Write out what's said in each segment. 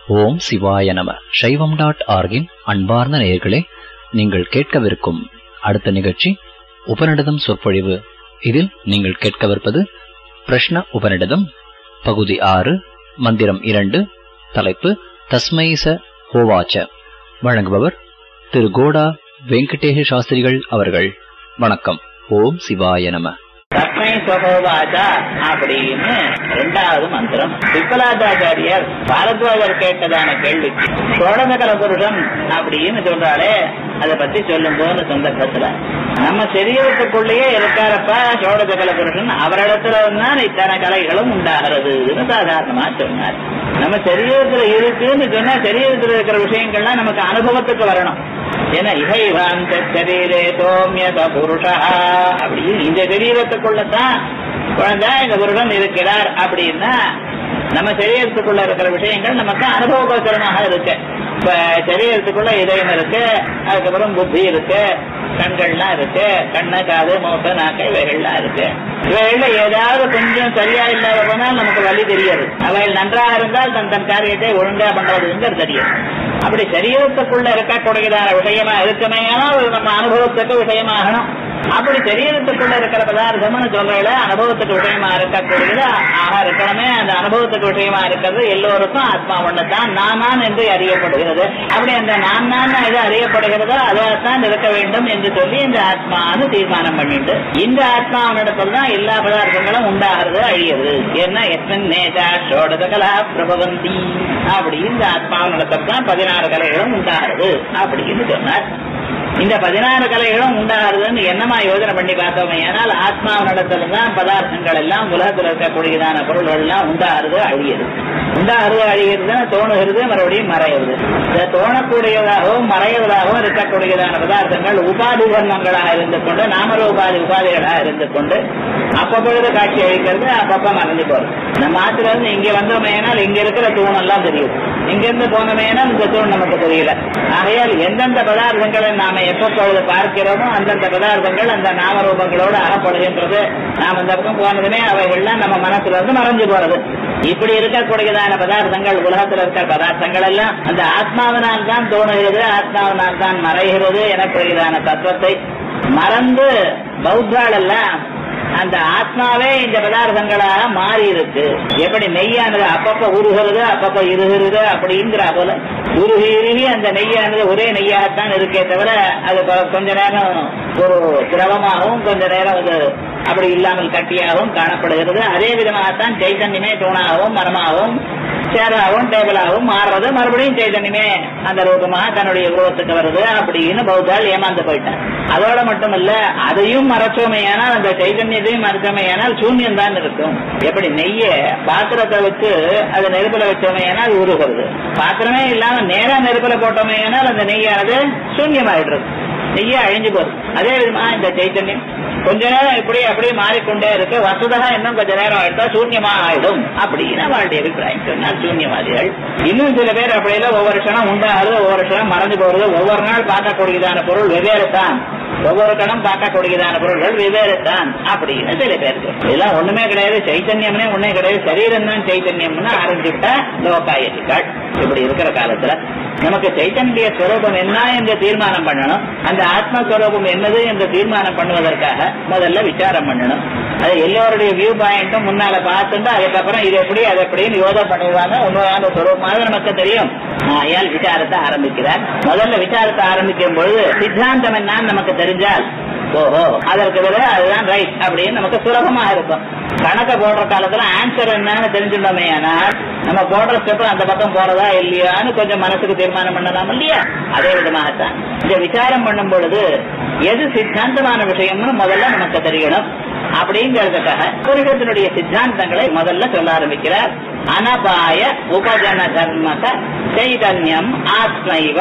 ஓம் சிவாய நம சைவம் டாட் ஆர்கின் அன்பார்ந்த நேயர்களே நீங்கள் கேட்கவிருக்கும் அடுத்த நிகழ்ச்சி உபநிடதம் சொற்பொழிவு இதில் நீங்கள் கேட்கவிருப்பது பிரஷ்ன உபநிடதம் பகுதி ஆறு மந்திரம் இரண்டு தலைப்பு தஸ்மைச ஹோவாச்ச வழங்குபவர் திரு கோடா வெங்கடேஷ சாஸ்திரிகள் அவர்கள் வணக்கம் ஓம் சிவாய நம தஸ்மை ஸ்வகோவாச்சா அப்படின்னு ரெண்டாவது மந்திரம் விப்பலாச்சாரியார் பாரத்வாஜர் கேட்டதான கேள்விக்கு சோழநகர புருஷன் அப்படின்னு சொல்றாளே அதை பத்தி சொல்லும் போது சந்தர்ப்பத்துல நம்ம சரீரத்துக்குள்ளேயே இருக்காரப்பா சோழசகல புருஷன் அவரிடத்துல தான் இத்தனை கலைகளும் உண்டாகிறதுன்னு சாதாரணமா சொன்னார் நம்ம சரீரத்துல இருக்குன்னு சொன்னா சரீரத்துல இருக்கிற விஷயங்கள்லாம் நமக்கு அனுபவத்துக்கு வரணும் ஏன்னா இகைவாந்த சரீரே சோமியத புருஷா அப்படின்னு இந்த சரீரத்துக்குள்ளதான் குழந்தை இந்த புருஷன் இருக்கிறார் அப்படின்னா நம்ம சரீரத்துக்குள்ள இருக்கிற விஷயங்கள் நமக்கு அனுபவகோசரமாக இருக்கு இப்ப சரீரத்துக்குள்ள இதயம் இருக்கு அதுக்கப்புறம் புத்தி இருக்கு கண்கள்லாம் இருக்கு கண்ணு காது மூக்கு நாக்கு இவைகள்லாம் இருக்கு இவைகள்ல ஏதாவது கொஞ்சம் சரியா இல்லாத போனால் நமக்கு வழி தெரியாது அவைகள் நன்றாக இருந்தால் தன் தன் காரியத்தை ஒழுங்கா பண்றதுங்கிறது தெரியும் அப்படி சரீரத்துக்குள்ள இருக்கக்கூடியதான விஷயமா இருக்குமே ஆனால் நம்ம அனுபவத்துக்கு விஷயமாகணும் அப்படி சரீரத்துக்குள்ள இருக்கிற பதார்த்தம்னு சொல்றதுல அனுபவத்துக்கு விஷயமா இருக்கக்கூடியது ஆக இருக்கணுமே அந்த அனுபவத்துக்கு விஷயமா இருக்கிறது எல்லோருக்கும் ஆத்மா ஒண்ணுதான் நான் நான் என்று அறியப்படுகிறது அப்படி அந்த நான் நான் எது அறியப்படுகிறதோ அதான் இருக்க வேண்டும் என்று சொல்லி இந்த ஆத்மான்னு தீர்மானம் பண்ணிட்டு இந்த ஆத்மாவினிடத்தில் தான் எல்லா பதார்த்தங்களும் உண்டாகிறது அழியுது ஏன்னா எத்தன் நேஜா சோடத கலா பிரபவந்தி அப்படி இந்த ஆத்மாவினிடத்தில் தான் பதினாறு கலைகளும் உண்டாகிறது அப்படின்னு சொன்னார் இந்த பதினாறு கலைகளும் உண்டாகிறதுன்னு என்னமா யோஜனை பண்ணி பார்த்தோம் ஏனால் ஆத்மாவினிடத்துல தான் பதார்த்தங்கள் எல்லாம் உலகத்தில் இருக்கக்கூடியதான பொருள்கள் எல்லாம் உண்டாகிறது அழியுது உண்டாகிறது அழிகிறது தோணுகிறது மறுபடியும் மறையுது இந்த தோணக்கூடியதாகவும் மறைவதாகவும் இருக்கக்கூடியதான பதார்த்தங்கள் உபாதி தர்மங்களாக இருந்து கொண்டு நாமரூபாதி உபாதிகளாக இருந்து கொண்டு அப்பப்பொழுது காட்சி அழிக்கிறது அப்பப்ப மறைஞ்சு போறது நம்ம ஆத்துல இருந்து இங்க வந்தோமேனால் இங்க இருக்கிற தூணெல்லாம் தெரியும் இங்க இருந்து போனோமேனால் இந்த தூண் நமக்கு தெரியல ஆகையால் எந்தெந்த பதார்த்தங்களை நாம எப்பப்பொழுது பார்க்கிறோமோ அந்தந்த பதார்த்தங்கள் அந்த நாமரூபங்களோடு அகப்படுகின்றது நாம் அந்த பக்கம் போனதுமே அவைகள்லாம் நம்ம மனசுல இருந்து மறைஞ்சு போறது இப்படி இருக்கக்கூடியதான பதார்த்தங்கள் உலகத்தில் இருக்கிற பதார்த்தங்கள் எல்லாம் அந்த ஆத்மாவினால் தான் தோணுகிறது ஆத்மாவினால் தான் மறைகிறது எனக்கூடியதான தத்துவத்தை மறந்து பௌத்தாள் எல்லாம் அந்த ஆத்மாவே இந்த பதார்த்தங்களாக மாறி இருக்கு எப்படி நெய்யானது அப்பப்ப உருகிறது அப்பப்ப இருகிறது அப்படிங்கிற போல உருகி இறுகி அந்த நெய்யானது ஒரே நெய்யாகத்தான் இருக்கே தவிர அது கொஞ்ச நேரம் ஒரு திரவமாகவும் கொஞ்ச நேரம் அது அப்படி இல்லாமல் கட்டியாகவும் காணப்படுகிறது அதே விதமாகத்தான் சைத்தன்யமே தூணாகவும் மரமாகவும் சேராகவும் டேபிளாகவும் மாறுறது மறுபடியும் சைதன்யமே அந்த ரூபமாக தன்னுடைய உருவத்துக்கு வருது அப்படின்னு பௌத்தால் ஏமாந்து போயிட்டார் அதோட மட்டும் இல்ல அதையும் மறைச்சோமே ஆனால் அந்த சைதன்யத்தையும் மறைச்சோமே ஆனால் சூன்யம் தான் இருக்கும் எப்படி நெய்ய பாத்திரத்தை வச்சு அது நெருப்புல வச்சோமே ஆனால் உருகிறது பாத்திரமே இல்லாம நேரா நெருப்புல போட்டோமே ஆனால் அந்த நெய்யானது சூன்யமாயிடுறது நெய்ய அழிஞ்சு போகுது அதே விதமா இந்த சைத்தன்யம் கொஞ்ச நேரம் இப்படி அப்படியே மாறிக்கொண்டே இருக்கு வசதா இன்னும் கொஞ்ச நேரம் ஆயிட்டா சூன்யமா ஆயிடும் அப்படின்னு அவளுடைய அபிப்பிராயம் சொன்னால் சூன்யவாதிகள் இன்னும் சில பேர் அப்படியெல்லாம் ஒவ்வொரு க்ஷணம் உண்டாகிறது ஒவ்வொரு க்ஷணம் மறந்து போறது ஒவ்வொரு நாள் பார்க்கக்கூடியதான பொருள் வெவ்வேறு தான் ஒவ்வொரு கணம் பார்க்கக்கூடியதான பொருள்கள் வெவ்வேறு தான் அப்படின்னு சில பேருக்கு இதெல்லாம் ஒண்ணுமே கிடையாது சைத்தன்யம்னே ஒண்ணே கிடையாது சரீரம் தான் சைத்தன்யம்னு ஆரம்பிச்சுட்டா லோகாயத்திகள் இப்படி இருக்கிற காலத்துல நமக்கு சைத்தன்ய ஸ்வரூபம் என்ன என்று தீர்மானம் பண்ணணும் அந்த ஆத்மஸ்வரூபம் என்னது என்று தீர்மானம் பண்ணுவதற்காக முதல்ல விசாரம் பண்ணணும் அது எல்லோருடைய வியூ பாயிண்ட்டும் முன்னால பார்த்துட்டு அதுக்கப்புறம் இது எப்படி அது எப்படின்னு யோசனை பண்ணிடுவாங்க உண்மையான ஸ்வரூபமாக நமக்கு தெரியும் ஆயால் விசாரத்தை ஆரம்பிக்கிறார் முதல்ல விசாரத்தை ஆரம்பிக்கும் பொழுது சித்தாந்தம் என்னன்னு நமக்கு தெரிஞ்சால் ஓஹோ அதற்கு பிறகு அதுதான் ரைட் அப்படின்னு நமக்கு சுலபமா இருக்கும் கணக்க போடுற காலத்துல ஆன்சர் என்னன்னு தெரிஞ்சுட்டோமே ஆனால் நம்ம போடுற ஸ்டெப் அந்த பக்கம் போறதா இல்லையான்னு கொஞ்சம் மனசுக்கு தீர்மானம் பண்ணலாம் இல்லையா அதே விதமாகத்தான் இந்த விசாரம் பண்ணும் பொழுது எது சித்தாந்தமான விஷயம்னு முதல்ல நமக்கு தெரியணும் அப்படிங்கிறதுக்காக புருஷத்தினுடைய சித்தாந்தங்களை முதல்ல சொல்ல ஆரம்பிக்கிறார் அனபாய உபஜன தர்மக சைதன்யம் ஆத்மைவ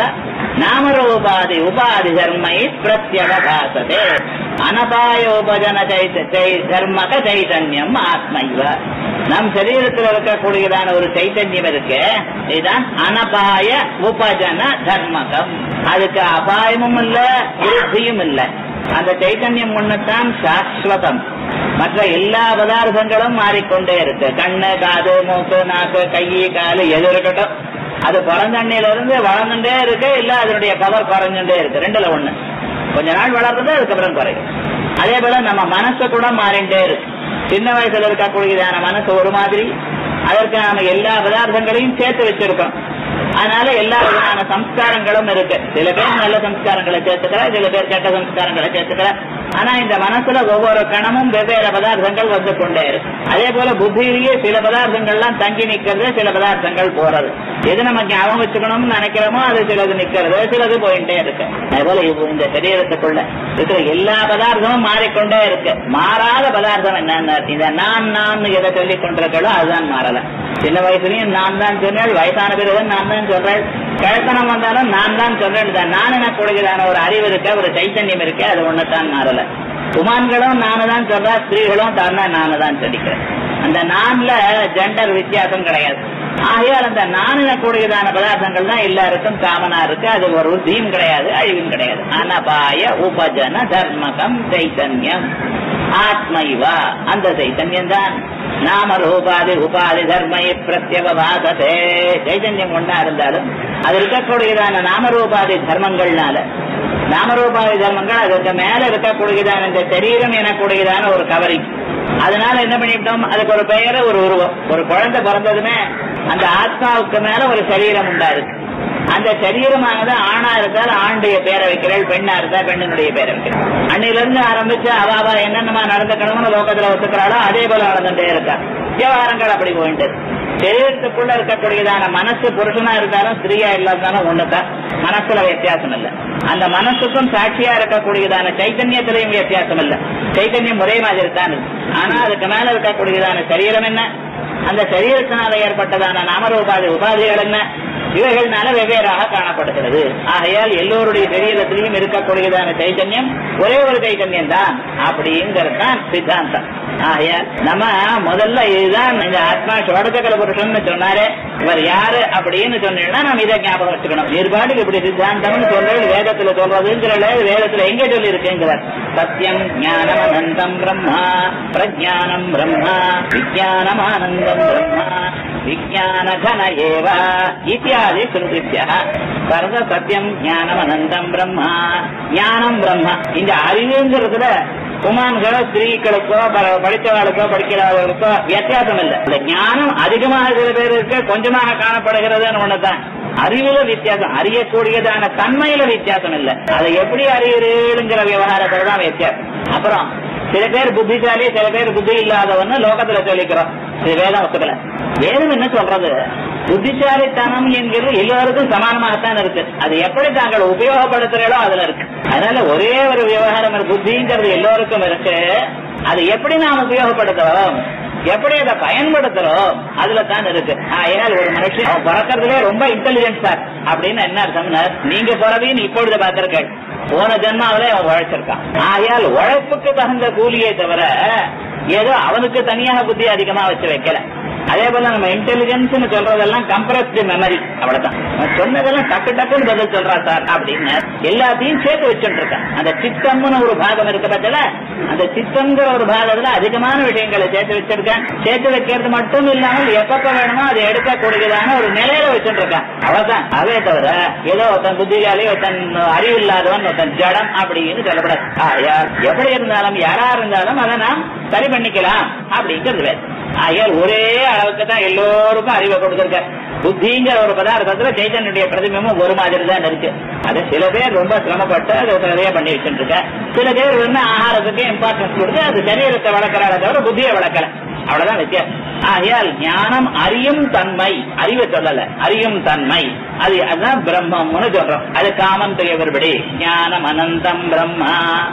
நாமரூபாதி உபாதி தர்மை பிரத்யவகாசதே அனபாய உபஜன தர்மக சைதன்யம் ஆத்மைவ நம் சரீரத்தில் இருக்கக்கூடியதான ஒரு சைத்தன்யம் இருக்கு இதுதான் அனபாய உபஜன தர்மகம் அதுக்கு அபாயமும் இல்ல விருத்தியும் இல்ல அந்த சைத்தன்யம் ஒண்ணுதான் சாஸ்வதம் மற்ற எல்லா பதார்த்தங்களும் மாறிக்கொண்டே இருக்கு கண்ணு காது மூக்கு நாக்கு கை காலு எது இருக்கட்டும் அது பிறந்தண்ணில இருந்து வளர்ந்துட்டே இருக்கு இல்ல அதனுடைய பவர் குறைஞ்சுட்டே இருக்கு ரெண்டுல ஒண்ணு கொஞ்ச நாள் வளர்றது அதுக்கப்புறம் குறையும் அதே போல நம்ம மனசு கூட மாறிண்டே இருக்கு சின்ன வயசுல இருக்கக்கூடியதான மனசு ஒரு மாதிரி அதற்கு நாம எல்லா பதார்த்தங்களையும் சேர்த்து வச்சிருக்கோம் அதனால எல்லா விதமான சம்ஸ்காரங்களும் இருக்கு சில பேர் நல்ல சம்ஸ்காரங்களை சேர்த்துக்கிற சில பேர் கெட்ட சம்ஸ்காரங்களை சேர்த்துக்கிற ஆனா இந்த மனசுல ஒவ்வொரு கணமும் வெவ்வேறு பதார்த்தங்கள் வந்து கொண்டே இருக்கு அதே போல புத்தியிலேயே சில பதார்த்தங்கள்லாம் தங்கி நிக்கிறது சில பதார்த்தங்கள் போறது எது நம்ம ஞாபகம் வச்சுக்கணும்னு நினைக்கிறோமோ அது சிலது நிக்கிறது சிலது போயிட்டே இருக்கு அதே போல இவ் இந்த சரீரத்துக்குள்ள இருக்கிற எல்லா பதார்த்தமும் மாறிக்கொண்டே இருக்கு மாறாத பதார்த்தம் என்னன்னு இந்த நான் நான் எதை சொல்லிக் கொண்டிருக்கிறோ அதுதான் மாறல சின்ன வயசுலயும் நான் தான் சொன்னேன் வயசான பிறகு நான் தான் சொல்றேன் கழத்தனம் வந்தாலும் நான் தான் சொல்றேன் இந்த நான் என கொடுக்கிறான ஒரு அறிவு இருக்க ஒரு சைத்தன்யம் இருக்கு அது ஒண்ணுதான் மாறல குமான்களும் நானு தான் சொல்றா ஸ்திரீகளும் தான் நானு தான் சொல்லிக்கிறேன் அந்த நான்ல ஜெண்டர் வித்தியாசம் கிடையாது ஆகையால் அந்த நானின கூடியதான பதார்த்தங்கள் தான் எல்லாருக்கும் காமனா இருக்கு அது ஒரு தீம் கிடையாது அழிவும் கிடையாது அனபாய உபஜன தர்மகம் சைத்தன்யம் ஆத்மைவா அந்த சைத்தன்யம் தான் நாம ரூபாதி உபாதி தர்மை பிரத்யவபாசதே சைத்தன்யம் ஒன்னா இருந்தாலும் அது இருக்கக்கூடியதான நாமரூபாதி தர்மங்கள்னால நாமரூபாதி தர்மங்கள் அதுக்கு மேல இருக்கக்கூடியதான இந்த சரீரம் எனக்கூடியதான ஒரு கவரிங் அதனால என்ன பண்ணிவிட்டோம் அதுக்கு ஒரு பெயர் ஒரு உருவம் ஒரு குழந்தை பிறந்ததுமே அந்த ஆத்மாவுக்கு மேல ஒரு சரீரம் உண்டாருக்கு அந்த சரீரமானது ஆணா இருந்தால் ஆண்டுடைய பேரை வைக்கிறாள் பெண்ணா இருந்தா பெண்ணினுடைய பேரை வைக்கிறாள் அன்னில இருந்து ஆரம்பிச்சு அவாவா என்னென்னமா நடந்துக்கணும்னு லோகத்துல ஒத்துக்கிறாளோ அதே போல நடந்துட்டே இருக்கா விவகாரங்கள் அப்படி போயிட்டு சரீரத்துக்குள்ள இருக்கக்கூடியதான மனசு புருஷனா இருந்தாலும் ஸ்திரீயா இல்லாதாலும் ஒண்ணுதான் மனசுல வித்தியாசம் இல்ல அந்த மனசுக்கும் சாட்சியா இருக்கக்கூடியதான சைத்தன்யத்திலையும் வித்தியாசம் இல்ல சைத்தன்யம் ஒரே மாதிரி தான் இருக்கு. ஆனா அதுக்கு மேல இருக்கக்கூடியதான சரீரம் என்ன அந்த சரீரத்தினால ஏற்பட்டதான நாமரூபாதி உபாதிகள் என்ன இவைகள்னால வெவ்வேறாக காணப்படுகிறது ஆகையால் எல்லோருடைய சரீரத்திலையும் இருக்கக்கூடியதான சைத்தன்யம் ஒரே ஒரு சைத்தன்யம் தான் அப்படிங்கிறது தான் சித்தாந்தம் ஆகையால் நம்ம முதல்ல இதுதான் இந்த ஆத்மா சோடசகல புருஷன் சொன்னாரே இவர் யாரு அப்படின்னு சொன்னீங்கன்னா நம்ம இதை ஞாபகம் வச்சுக்கணும் நிர்பாட்டுக்கு இப்படி சித்தாந்தம்னு சொல்றது வேதத்துல சொல்றதுங்கிற வேதத்துல எங்க சொல்லி இருக்குங்கிறார் சத்தியம் ஞானம் அனந்தம் பிரம்மா பிரஜானம் பிரம்மா விஜயானம் ஆனந்தம் பிரம்மா விஜயான கன ஏவ இத்தியாதி ஸ்ருதிபிய சர்வ சத்தியம் ஞானம் அனந்தம் பிரம்மா ஞானம் பிரம்மா இந்த அறிவுங்கிறதுல குமான்களோ ஸ்திரீகளுக்கோ ப- படித்தவர்களுக்கோ படிக்கிறவர்களுக்கோ வித்தியாசம் இல்லை இந்த ஞானம் அதிகமாக சில பேர் இருக்கு கொஞ்சமாக காணப்படுகிறதுன்னு ஒண்ணுதான் அறிவுல வித்தியாசம் அறியக்கூடியதான தன்மையில வித்தியாசம் இல்லை அதை எப்படி அறியுறீங்கிற விவகாரத்துல தான் வித்தியாசம் அப்புறம் சில பேர் புத்திசாலி சில பேர் புத்தி இல்லாதவன்னு லோகத்துல சொல்லிக்கிறோம் இது வேதம் ஒத்துக்கல வேதம் என்ன சொல்றது புத்திசாலித்தனம் என்கிறது எல்லோருக்கும் சமானமாகத்தான் இருக்கு அது எப்படி தாங்கள் உபயோகப்படுத்துறீங்களோ அதுல இருக்கு அதனால ஒரே ஒரு விவகாரம் இருக்கு. புத்திங்கிறது எல்லோருக்கும் இருக்கு அது எப்படி நாம் உபயோகப்படுத்துறோம் எப்படி அதை பயன்படுத்துறோம் அதுல தான் இருக்கு ஏனால் ஒரு மனுஷன் அவன் பிறக்கிறதுலே ரொம்ப இன்டெலிஜென்ட் சார் அப்படின்னு என்ன அர்த்தம்னா நீங்க பிறவின்னு இப்பொழுது பார்த்திருக்கேன் போன ஜென்மாவிலே அவன் உழைச்சிருக்கான் ஆகையால் உழைப்புக்கு தகுந்த கூலியே தவிர ஏதோ அவனுக்கு தனியாக புத்தி அதிகமா வச்சு வைக்கல அதே போல நம்ம இன்டெலிஜென்ஸ் சொல்றதெல்லாம் கம்ப்ரஸ்டு மெமரி அவ்வளவுதான் அவன் சொன்னதெல்லாம் டக்கு டக்குன்னு பதில் சொல்றா சார் அப்படின்னு எல்லாத்தையும் சேர்த்து வச்சுட்டு இருக்கான் அந்த சித்தம்னு ஒரு பாகம் இருக்க பட்சல அந்த சித்தம்ங்கிற ஒரு பாகத்துல அதிகமான விஷயங்களை சேர்த்து வச்சிருக்கேன் சேர்த்து வைக்கிறது மட்டும் இல்லாமல் எப்பப்ப வேணுமோ அதை எடுக்கக்கூடியதான ஒரு நிலையில வச்சுட்டு இருக்கான் அவ்வளவுதான் அதே தவிர ஏதோ ஒருத்தன் புத்தியாலி ஒருத்தன் அறிவு இல்லாதவன் ஒருத்தன் ஜடம் அப்படின்னு சொல்லப்படாது ஆகையால் எப்படி இருந்தாலும் யாரா இருந்தாலும் அதை நாம் சரி பண்ணிக்கலாம் அப்படிங்கிறது வேறு ஆகையால் ஒரே அளவுக்கு தான் எல்லோருக்கும் அறிவை கொடுத்திருக்க புத்திங்கிற ஒரு பதார்த்தத்துல சைத்தன்யுடைய பிரதிபிம்பம் ஒரு மாதிரி தான் இருக்கு அது சில பேர் ரொம்ப சிரமப்பட்டு அதை நிறைய பண்ணி வச்சுட்டு இருக்க சில பேர் வந்து ஆகாரத்துக்கு இம்பார்ட்டன்ஸ் கொடுத்து அது சரீரத்தை வளர்க்கறாங்க தவிர புத்தியை வளர்க்கல அவ்வளவுதான் வித்தியாசம் ஆகையால் ஞானம் அறியும் தன்மை அறிவை சொல்லல அறியும் தன்மை அது அதுதான் பிரம்மம்னு சொல்றோம் அது காமன் பெரியவர்படி ஞானம் அனந்தம் பிரம்மா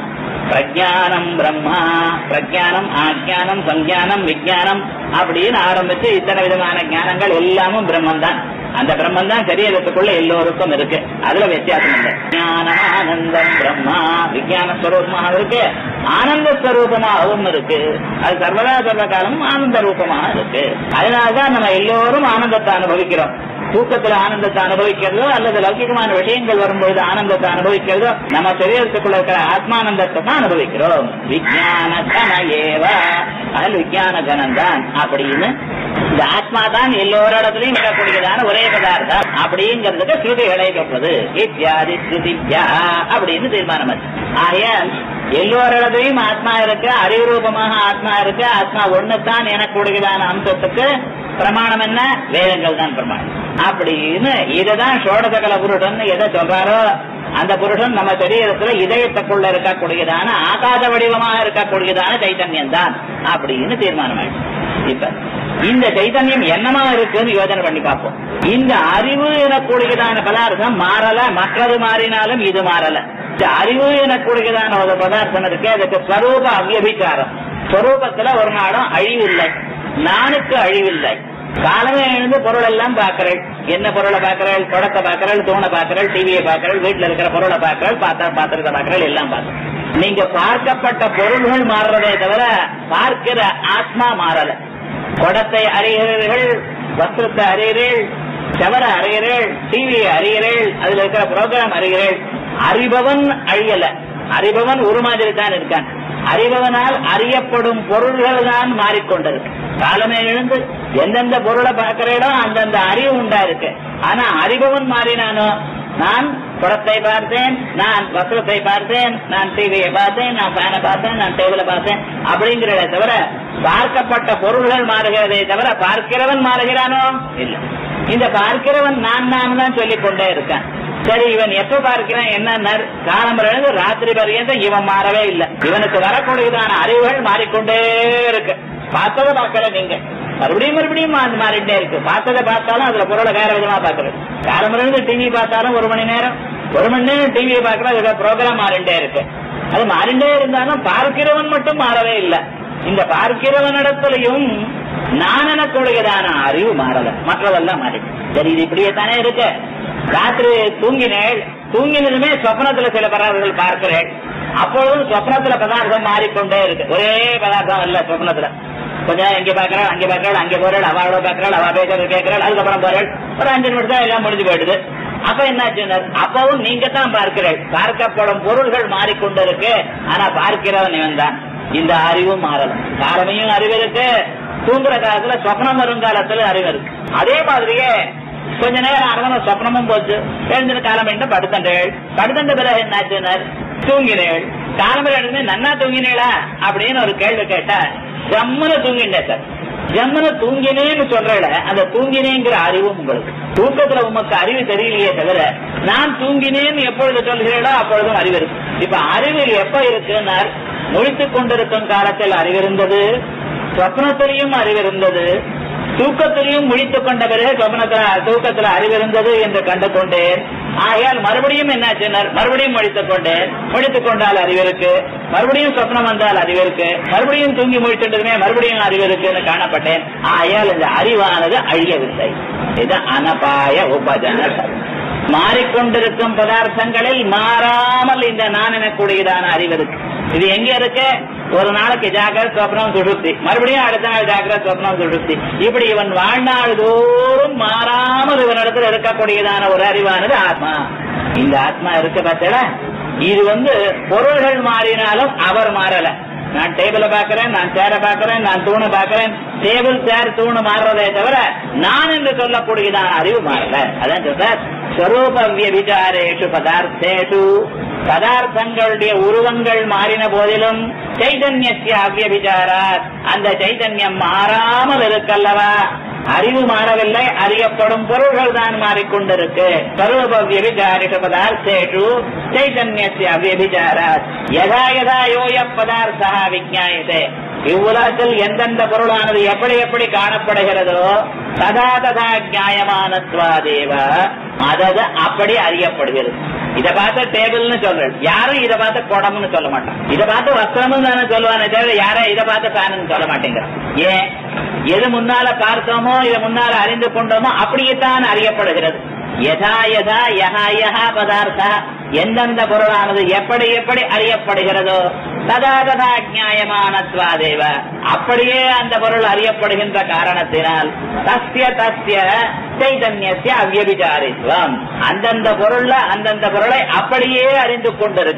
பிரஜானம் பிரம்மா பிரஜானம் ஆஜானம் சஞ்ஞானம் விஜயானம் அப்படின்னு ஆரம்பிச்சு இத்தனை விதமான ஞானங்கள் எல்லாமும் பிரம்மன் தான் அந்த பிரம்மன் தான் சரீரத்துக்குள்ள எல்லோருக்கும் இருக்கு அதுல வித்தியாசம் இல்லை ஞானம் ஆனந்தம் பிரம்மா விஜயான ஸ்வரூபமாக இருக்கு ஆனந்த ஸ்வரூபமாகவும் இருக்கு அது சர்வதா சர்வ காலமும் ஆனந்த ரூபமாக இருக்கு அதனாலதான் நம்ம எல்லோரும் ஆனந்தத்தை அனுபவிக்கிறோம் தூக்கத்துல ஆனந்தத்தை அனுபவிக்கிறதோ அல்லது லௌகிகமான விஷயங்கள் வரும்பொழுது ஆனந்தத்தை அனுபவிக்கிறதோ நம்ம சரீரத்துக்குள்ள இருக்கிற ஆத்மானந்தத்தை தான் அனுபவிக்கிறோம் விஜயான கன ஏவ அதில் விஜயான கனம் தான் அப்படின்னு இந்த ஆத்மா தான் எல்லோரிடத்திலையும் இருக்கக்கூடியதான ஒரே பதார்த்தம் அப்படிங்கிறதுக்கு ஸ்ருதிகளை சொல்றது இத்தியாதி ஸ்ருதித்யா அப்படின்னு தீர்மானம் ஆச்சு. ஆகையால் எல்லோரிடத்திலையும் ஆத்மா இருக்கு அறிவுரூபமாக ஆத்மா இருக்கு ஆத்மா ஒண்ணுதான் எனக்கூடியதான அம்சத்துக்கு பிரமாணம் என்ன வேதங்கள் தான் பிரமாணம் அப்படின்னு இதுதான் சோடசகல புருஷன் எதை சொல்றாரோ அந்த புருஷன் நம்ம சரீரத்துல இதயத்துக்குள்ள இருக்கக்கூடியதான ஆகாத வடிவமாக இருக்கக்கூடியதான சைத்தன்யம் தான் அப்படின்னு தீர்மானம் ஆயிடுச்சு இப்ப இந்த சைத்தன்யம் என்னமா இருக்குன்னு யோசனை பண்ணி பார்ப்போம் இந்த அறிவு எனக்கூடியதான பதார்த்தம் மாறல மற்றது மாறினாலும் இது மாறல இந்த அறிவு எனக்கூடியதான ஒரு பதார்த்தம் இருக்கு அதுக்கு ஸ்வரூப அவ்யபிச்சாரம் ஸ்வரூபத்துல ஒரு நாளும் அழிவில்லை நானுக்கு அழிவில்லை காலமே எழுந்து பொருள் எல்லாம் பாக்குறேன் என்ன பொருளை பாக்குறேன் தொடத்தை பாக்குறேன் தூணை பாக்குறேன் டிவியை பாக்குறேன் வீட்டுல இருக்கிற பொருளை பாக்குறேன் பாத்திர பாத்திரத்தை பாக்குறேன் எல்லாம் பாக்குறேன் நீங்க பார்க்கப்பட்ட பொருள்கள் மாறுறதே தவிர பார்க்கிற ஆத்மா மாறல குடத்தை அறிகிறீர்கள் வஸ்திரத்தை அறிகிறீர்கள் செவர அறிகிறீர்கள் டிவியை அறிகிறீர்கள் அதுல இருக்கிற ப்ரோக்ராம் அறிகிறீர்கள் அறிபவன் அழியல அறிபவன் ஒரு மாதிரி தான் இருக்கான் அறிபவனால் அறியப்படும் பொருள்கள் தான் மாறிக்கொண்டிருக்கு காலமே எழுந்து எந்தெந்த பொருளை பார்க்கிறேனோ அந்தந்த அறிவு உண்டா இருக்கு ஆனா அறிபவன் மாறினானோ நான் குடத்தை பார்த்தேன் நான் வஸ்திரத்தை பார்த்தேன் நான் டிவியை பார்த்தேன் நான் ஃபேனை பார்த்தேன் நான் டேபிளை பார்த்தேன் அப்படிங்கிறத தவிர பார்க்கப்பட்ட பொருள்கள் மாறுகிறதே தவிர பார்க்கிறவன் மாறுகிறானோ இல்ல இந்த பார்க்கிறவன் நான் நான் தான் சொல்லிக் கொண்டே இருக்கேன் சரி இவன் எப்ப பார்க்கிறான் என்ன காலம்பரம் ராத்திரி பர்யந்தம் இவன் மாறவே இல்லை இவனுக்கு வரக்கூடியதான அறிவுகள் மாறிக்கொண்டே இருக்கு பார்த்ததை பார்க்கல நீங்க மறுபடியும் மறுபடியும் மா- மாறிட்டே இருக்கு பார்த்ததை பார்த்தாலும் அதுல பொருளை வேற விதமா பாக்குறது காலம்பரம் டிவி பார்த்தாலும் ஒரு மணி நேரம் ஒரு மணி நேரம் டிவியை பார்க்கறது அதோட ப்ரோக்ராம் மாறிண்டே இருக்கு அது மாறிண்டே இருந்தாலும் பார்க்கிறவன் மட்டும் மாறவே இல்லை இந்த பார்க்கிறவனிடத்திலையும் நான் எனக்குடையதான அறிவு மாறல மற்றதெல்லாம் மாறி சரி இது இப்படியே தானே இருக்கு ராத்திரி தூங்கினேள் தூங்கினதுமே சொப்னத்துல சில பதார்த்தங்கள் பார்க்கிறேன் அப்பொழுதும் சொப்னத்துல பதார்த்தம் மாறிக்கொண்டே இருக்கு ஒரே பதார்த்தம் இல்ல சொப்னத்துல கொஞ்சம் இங்க பாக்குறாள் அங்க பாக்குறாள் அங்க போறாள் அவளோட பாக்குறாள் அவ பேசுறது கேட்கிறாள் அதுக்கப்புறம் போறாள் ஒரு அஞ்சு நிமிஷம் தான் எல்லாம் முடிஞ்சு போயிடுது அப்ப என்னாச்சு அப்பவும் நீங்க தான் பார்க்கிறீர்கள் பார்க்கப்படும் பொருள்கள் மாறிக்கொண்டிருக்கு ஆனா பார்க்கிறவன் இவன் தான் இந்த அறிவும் மாறலாம் காலமையும் அறிவு இருக்கு தூங்குற காலத்துல சொப்னம் வரும் காலத்துல அறிவு இருக்கு அதே மாதிரியே கொஞ்ச நேரம் அரவண சொப்னமும் போச்சு எழுந்தின காலம் என்று படுத்தண்டேள் படுத்தண்ட பிறகு என்னாச்சுனர் தூங்கினேள் காலம்பரம் எழுந்து நன்னா தூங்கினேளா அப்படின்னு ஒரு கேள்வி கேட்டா ஜம்முன தூங்கிட்டேன் சார் ஜம்முன தூங்கினேன்னு சொல்றல அந்த தூங்கினேங்கிற அறிவும் உங்களுக்கு தூக்கத்துல உமக்கு அறிவு தெரியலையே தவிர நான் தூங்கினேன்னு எப்பொழுது சொல்கிறீர்களோ அப்பொழுதும் அறிவு இருக்கு இப்ப அறிவு எப்ப இருக்குன்னார் முழித்துக் கொண்டிருக்கும் காலத்தில் அறிவு இருந்தது சொப்னத்திலையும் அறிவு இருந்தது தூக்கத்திலையும் முழித்துக் கொண்ட பிறகு சொப்னத்துல தூக்கத்துல அறிவிருந்தது என்று கண்டு கொண்டேன் ஆகையால் மறுபடியும் என்னாச்சுனர் மறுபடியும் முழித்துக் கொண்டேன் முழித்துக் கொண்டால் அறிவு இருக்கு மறுபடியும் சொப்னம் வந்தால் அறிவு இருக்கு மறுபடியும் தூங்கி முழித்துட்டதுமே மறுபடியும் அறிவு இருக்குன்னு காணப்பட்டேன் ஆகையால் இந்த அறிவானது அழியவில்லை இது அனபாய உபஜன மாறிக்கொண்டிருக்கும் பதார்த்தங்களில் மாறாமல் இந்த நான் எனக்கூடியதான அறிவு இருக்கு இது எங்க இருக்கு ஒரு நாளைக்கு ஜாகிரத் சொப்னம் சுழுத்தி மறுபடியும் அடுத்த நாள் ஜாகிரத் சொப்னம் சுழுத்தி இப்படி இவன் வாழ்நாள் தோறும் மாறாமல் இவனிடத்தில் இருக்கக்கூடியதான ஒரு அறிவானது ஆத்மா இந்த ஆத்மா இருக்க பார்த்தல இது வந்து பொருள்கள் மாறினாலும் அவர் மாறல நான் டேபிள பாக்குறேன் நான் சேரை பாக்குறேன் நான் தூணை பாக்குறேன் டேபிள் சேர் தூணு மாறுறதே தவிர நான் என்று சொல்லக்கூடியதான அறிவு மாறல அதான் சொல்றார் ஸ்வரூப விசாரேஷு பதார்த்தேஷு பதார்த்தங்களுடைய உருவங்கள் மாறின போதிலும் சைதன்யசிய அவ்யபிச்சாரார் அந்த சைதன்யம் மாறாமல் இருக்கல்லவா அறிவு மாறவில்லை அறியப்படும் பொருள்கள் தான் மாறிக்கொண்டிருக்கு ஸ்வரூப விசாரிஷ பதார்த்தேஷு சைதன்யசிய அவ்யபிச்சாரார் யதா யதா யோய பதார்த்தா விஜாயதே இவ்வுலகத்தில் எந்தெந்த பொருளானது எப்படி எப்படி காணப்படுகிறதோ ததா ததா நியாயமானத்வாதேவ அதது அப்படி அறியப்படுகிறது இத பார்த்து டேபிள்னு சொல்றேன் யாரும் இத பார்த்து குடம்னு சொல்ல மாட்டான் இத பார்த்து வஸ்திரம்னு தானே சொல்லுவானே தவிர யாரும் இத பார்த்து ஃபேன் சொல்ல மாட்டேங்கிறான் ஏன் எது முன்னால பார்த்தோமோ இதை முன்னால அறிந்து கொண்டோமோ அப்படியேத்தான் அறியப்படுகிறது யதா யதா யஹா யஹா பதார்த்தா எந்தெந்த பொருளானது எப்படி எப்படி அறியப்படுகிறதோ ததா ததா நியாயமானத்வாதேவ அப்படியே அந்த பொருள் அறியப்படுகின்ற காரணத்தினால் தஸ்ய தஸ்ய சைதன்யசிய அவ்யபிச்சாரித்துவம் அந்தந்த பொருள்ல அந்தந்த பொருளை அப்படியே அறிந்து கொண்டிருக்கு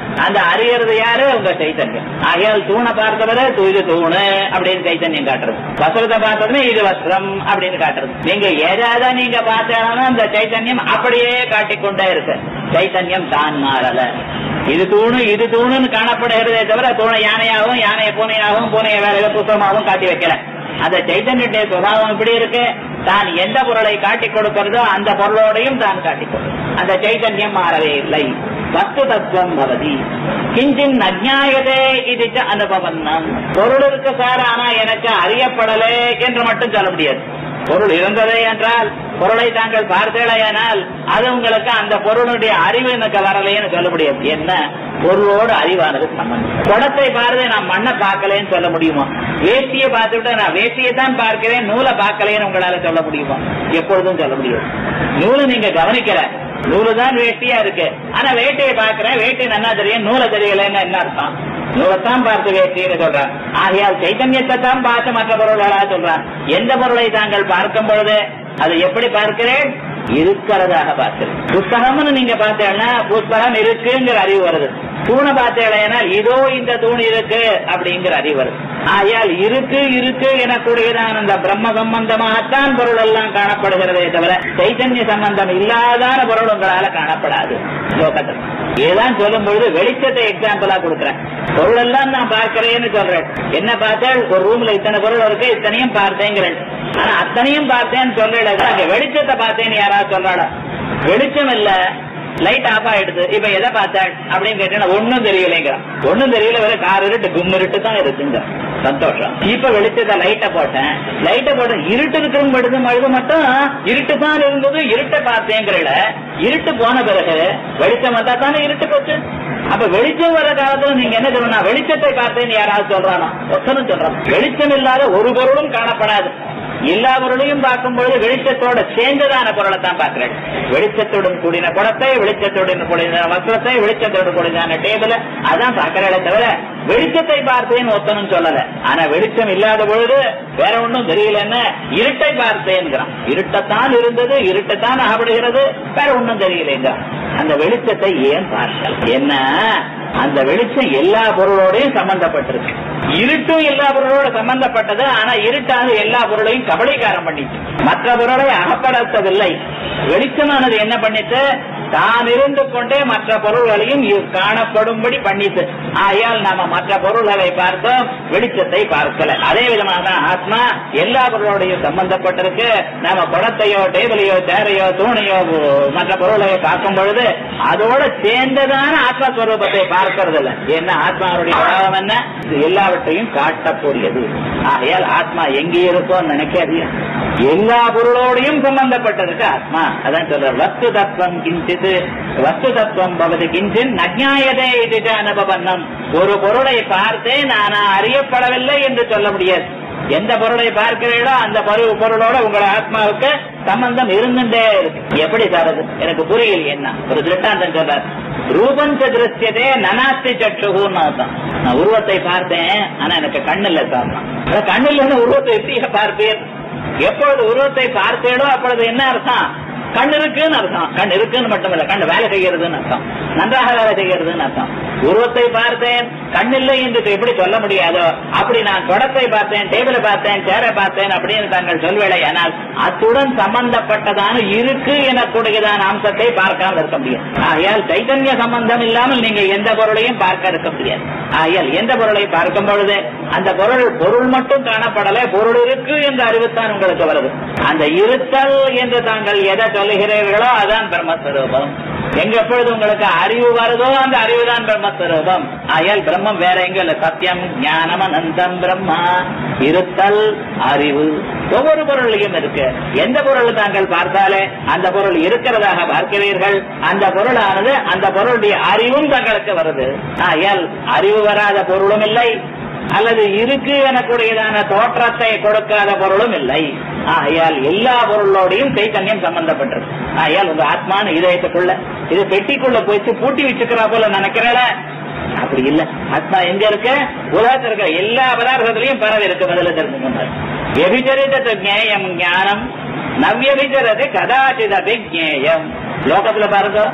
அந்த அறியறது யாரு உங்க சைத்தன்யம் ஆகையால் தூணை பார்த்தவரை தூ இது தூணு அப்படின்னு சைத்தன்யம் காட்டுறது வஸ்திரத்தை பார்த்ததுமே இது வஸ்திரம் அப்படின்னு காட்டுறது நீங்க ஏதாவது நீங்க பார்த்தாலும் அந்த சைத்தன்யம் அப்படியே காட்டிக்கொண்டே இருக்கு சைத்தன்யம் தான் மாறல இது தூணு இது தூணுன்னு காணப்படுகிறதே தவிர தூணை யானையாகவும் யானையை பூனையாகவும் பூனையை வேற ஏதோ புத்தகமாகவும் காட்டி வைக்கல அந்த சைத்தன்யடைய சுபாவம் இப்படி இருக்கு தான் எந்த பொருளை காட்டிக் கொடுக்கிறதோ அந்த பொருளோடையும் தான் காட்டிக் கொடுக்கும் அந்த சைத்தன்யம் மாறவே இல்லை வஸ்து தத்துவம் பவதி கிஞ்சின் அஜாயதே இது அனுபவம் பொருள் இருக்கு சார் ஆனா எனக்கு அறியப்படலே என்று மட்டும் சொல்ல முடியாது பொருள் இருந்ததே என்றால் பொருளை தாங்கள் பார்த்தேனால் அது உங்களுக்கு அந்த பொருளுடைய அறிவு எனக்கு வரலையேன்னு சொல்ல முடியாது என்ன பொருளோடு அறிவானது சம்பந்தம் குடத்தை பாருது நான் மண்ணை பார்க்கலன்னு சொல்ல முடியுமா வேஷ்டியை பார்த்துட்டு நான் வேஷ்டியை தான் பார்க்கிறேன் நூலை பார்க்கலைன்னு உங்களால சொல்ல முடியுமா எப்பொழுதும் சொல்ல முடியாது நூலை நீங்க கவனிக்கல நூலு தான் வேஷ்டியா இருக்கு ஆனா வேட்டையை பார்க்கிறேன் வேட்டை நல்லா தெரியும் நூலை தெரியலன்னு என்ன அர்த்தம் நூலைத்தான் பார்த்து வேஷ்டின்னு சொல்றான் ஆகையால் சைத்தன்யத்தை தான் பார்த்து மற்ற பொருள்களா சொல்றான் எந்த பொருளை தாங்கள் பார்க்கும் பொழுது அதை எப்படி பார்க்கிறேன் இருக்கிறதாக பார்க்கிறேன் புஸ்தகம்னு நீங்க பார்த்தேன்னா புஸ்தகம் இருக்குங்கிற அறிவு வருது தூணை பார்த்தேன்னா இதோ இந்த தூண் இருக்கு அப்படிங்கிற அறிவு வருது ஆகையால் இருக்கு இருக்கு எனக்கூடியதான அந்த பிரம்ம சம்பந்தமாகத்தான் பொருள் எல்லாம் காணப்படுகிறதே தவிர சைத்தன்ய சம்பந்தம் இல்லாதான பொருள் உங்களால காணப்படாது லோகத்தில் இதுதான் சொல்லும் பொழுது வெளிச்சத்தை எக்ஸாம்பிளா கொடுக்குறேன் பொருள் எல்லாம் நான் பார்க்கிறேன்னு சொல்றேன் என்ன பார்த்தேன் ஒரு ரூம்ல இத்தனை பொருள் இருக்கு இத்தனையும் பார்த்தேங்கிறேன் ஆனா அத்தனையும் பார்த்தேன்னு சொல்றேன் அங்க வெளிச்சத்தை பார்த்தேன்னு யாராவது சொல்றாடா வெளிச்சம் இல்ல லைட் ஆஃப் ஆயிடுது இப்ப எதை பார்த்தாள் அப்படின்னு கேட்டா ஒண்ணும் தெரியலைங்கிறான் ஒண்ணும் தெரியல வேற கார் இருட்டு கும் இருட்டு தான் இருக்குங்க சந்தோஷம் இப்ப வெளிச்சத்தை லைட்டை போட்டேன் லைட்டை போட்டேன் இருட்டு இருக்கிறவங்க படுது மழுது மட்டும் இருட்டு தான் இருந்தது இருட்டை பார்த்தேங்கிறல இருட்டு போன பிறகு வெளிச்சம் வந்தா தானே இருட்டு போச்சு அப்ப வெளிச்சம் வர காலத்துல நீங்க என்ன சொல்லணும் வெளிச்சத்தை பார்த்தேன்னு யாராவது சொல்றானோ ஒத்தனும் சொல்றான் வெளிச்சம் இல்லாத ஒரு பொருளும் காணப்படாது எல்லா பொருளையும் பார்க்கும் பொழுது வெளிச்சத்தோட சேர்ந்ததான பொருளை தான் பார்க்கிறேன் வெளிச்சத்துடன் கூடின குடத்தை வெளிச்சத்துடன் கூடின வஸ்திரத்தை வெளிச்சத்தோடு கூடின டேபிள அதான் பார்க்கிறேன் தவிர வெளிச்சத்தை பார்த்தேன்னு ஒத்தனும் சொல்லல ஆனா வெளிச்சம் இல்லாத பொழுது வேற ஒன்றும் தெரியலன்னு இருட்டை பார்த்தேன்கிறான் இருட்டத்தான் இருந்தது இருட்டத்தான் ஆகப்படுகிறது வேற ஒன்றும் தெரியலைங்கிறான் அந்த வெளிச்சத்தை ஏன் பார்த்தல் என்ன அந்த வெளிச்சம் எல்லா பொருளோடையும் சம்பந்தப்பட்டிருக்கு இருட்டும் எல்லா பொருளோட சம்பந்தப்பட்டது ஆனா இருட்டானது எல்லா பொருளையும் கபலீகாரம் பண்ணிச்சு மற்ற பொருளை அகப்படுத்தவில்லை வெளிச்சமானது என்ன பண்ணிட்டு தான் இருந்து கொண்டே மற்ற பொருள்களையும் இ- காணப்படும்படி பண்ணிட்டு ஆகையால் நாம மற்ற பொருள்களை பார்த்தோம் வெளிச்சத்தை பார்க்கல அதே விதமாக தான் ஆத்மா எல்லா பொருளோடையும் சம்பந்தப்பட்டிருக்கு நாம குடத்தையோ டேபிளையோ சேரையோ தூணையோ உ- மற்ற பொருளையோ பார்க்கும் பொழுது அதோட சேர்ந்ததான ஆத்மஸ்வரூபத்தை பார்க்கறது இல்ல ஏன்னா ஆத்மாவுடைய பாவம் என்ன இது எல்லாவற்றையும் காட்டக்கூடியது ஆகையால் ஆத்மா எங்கே இருக்கோன்னு நினைக்காதீங்க எல்லா பொருளோடையும் சம்பந்தப்பட்டிருக்கு ஆத்மா அதான் சொல்ற வஸ்து தத்துவம் கிஞ்சித் வஸ்து தத்துவம் பவதி கிஞ்சின் நஜாயதே இது அனுபவன்னம் ஒரு பொருளை பார்த்தே நான் அறியப்படவில்லை என்று சொல்ல முடியாது எந்த பொருளை பார்க்கிறீர்களோ அந்த பொரு- பொருளோட உங்களோட ஆத்மாவுக்கு சம்பந்தம் இருந்துட்டே இருக்கு எப்படி சார் அது எனக்கு புரியல என்ன ஒரு திருட்டாந்தம் சொல்றார் ரூபஞ்ச திருஷ்யதே நனாஸ்தி சற்றுகுன்னு அர்த்தம் நான் உருவத்தை பார்த்தேன் ஆனா எனக்கு கண்ணு இல்ல சார் நான் கண்ணு இல்லைன்னு உருவத்தை எப்படி பார்ப்பேன் எப்பொழுது உருவத்தை பார்த்தேடோ அப்பொழுது என்ன அர்த்தம் கண் இருக்குன்னு அர்த்தம் கண் இருக்குன்னு மட்டும் இல்ல கண் வேலை செய்கிறதுன்னு அர்த்தம் நன்றாக வேலை செய்கிறதுன்னு அர்த்தம் உருவத்தை பார்த்தேன் கண் இல்லை என்று எப்படி சொல்ல முடியாதோ அப்படி நான் குடத்தை பார்த்தேன் டேபிளை பார்த்தேன் சேரை பார்த்தேன் அப்படின்னு தாங்கள் சொல்வேளை ஆனால் அத்துடன் சம்பந்தப்பட்டதான இருக்கு எனக்கூடியதான அம்சத்தை பார்க்காமல் இருக்க முடியும் ஆகையால் சைத்தன்ய சம்பந்தம் இல்லாமல் நீங்க எந்த பொருளையும் பார்க்க இருக்க முடியாது ஆகையால் எந்த பொருளை பார்க்கும் பொழுது அந்த பொருள் பொருள் மட்டும் காணப்படல பொருள் இருக்கு என்ற அறிவுத்தான் உங்களுக்கு வருது அந்த இருத்தல் என்று தாங்கள் எதை சொல்லுகிறீர்களோ அதான் பிரம்மஸ்வரூபம் எங்க எப்பொழுது உங்களுக்கு அறிவு வருதோ அந்த அறிவு தான் பிரம்மஸ்வரூபம் ஆகையால் பிரம்மம் வேற எங்க இல்ல சத்தியம் ஞானம் அனந்தம் பிரம்மா இருத்தல் அறிவு ஒவ்வொரு பொருளையும் இருக்கு எந்த பொருள் தாங்கள் பார்த்தாலே அந்த பொருள் இருக்கிறதாக பார்க்கிறீர்கள் அந்த பொருளானது அந்த பொருளுடைய அறிவும் தங்களுக்கு வருது ஆகையால் அறிவு வராத பொருளும் இல்லை அல்லது இருக்கு எனக்கூடியதான தோற்றத்தை கொடுக்காத பொருளும் இல்லை ஆகையால் எல்லா பொருளோடையும் சைத்தன்யம் சம்பந்தப்பட்டிருக்கு ஆகையால் உங்க ஆத்மான இதயத்துக்குள்ள இது பெட்டிக்குள்ள போயிட்டு பூட்டி வச்சுக்கிறா போல நினைக்கிறல அப்படி இல்ல ஆத்மா எங்க இருக்கு உலகத்தில் இருக்கிற எல்லா பதார்த்தத்திலையும் பரவி இருக்கு முதல்ல தெரிஞ்சுக்கணும் எபிச்சரித்த ஜேயம் ஞானம் நவ்யபிச்சரது கதாச்சிதபி ஜேயம் லோகத்துல பாருங்க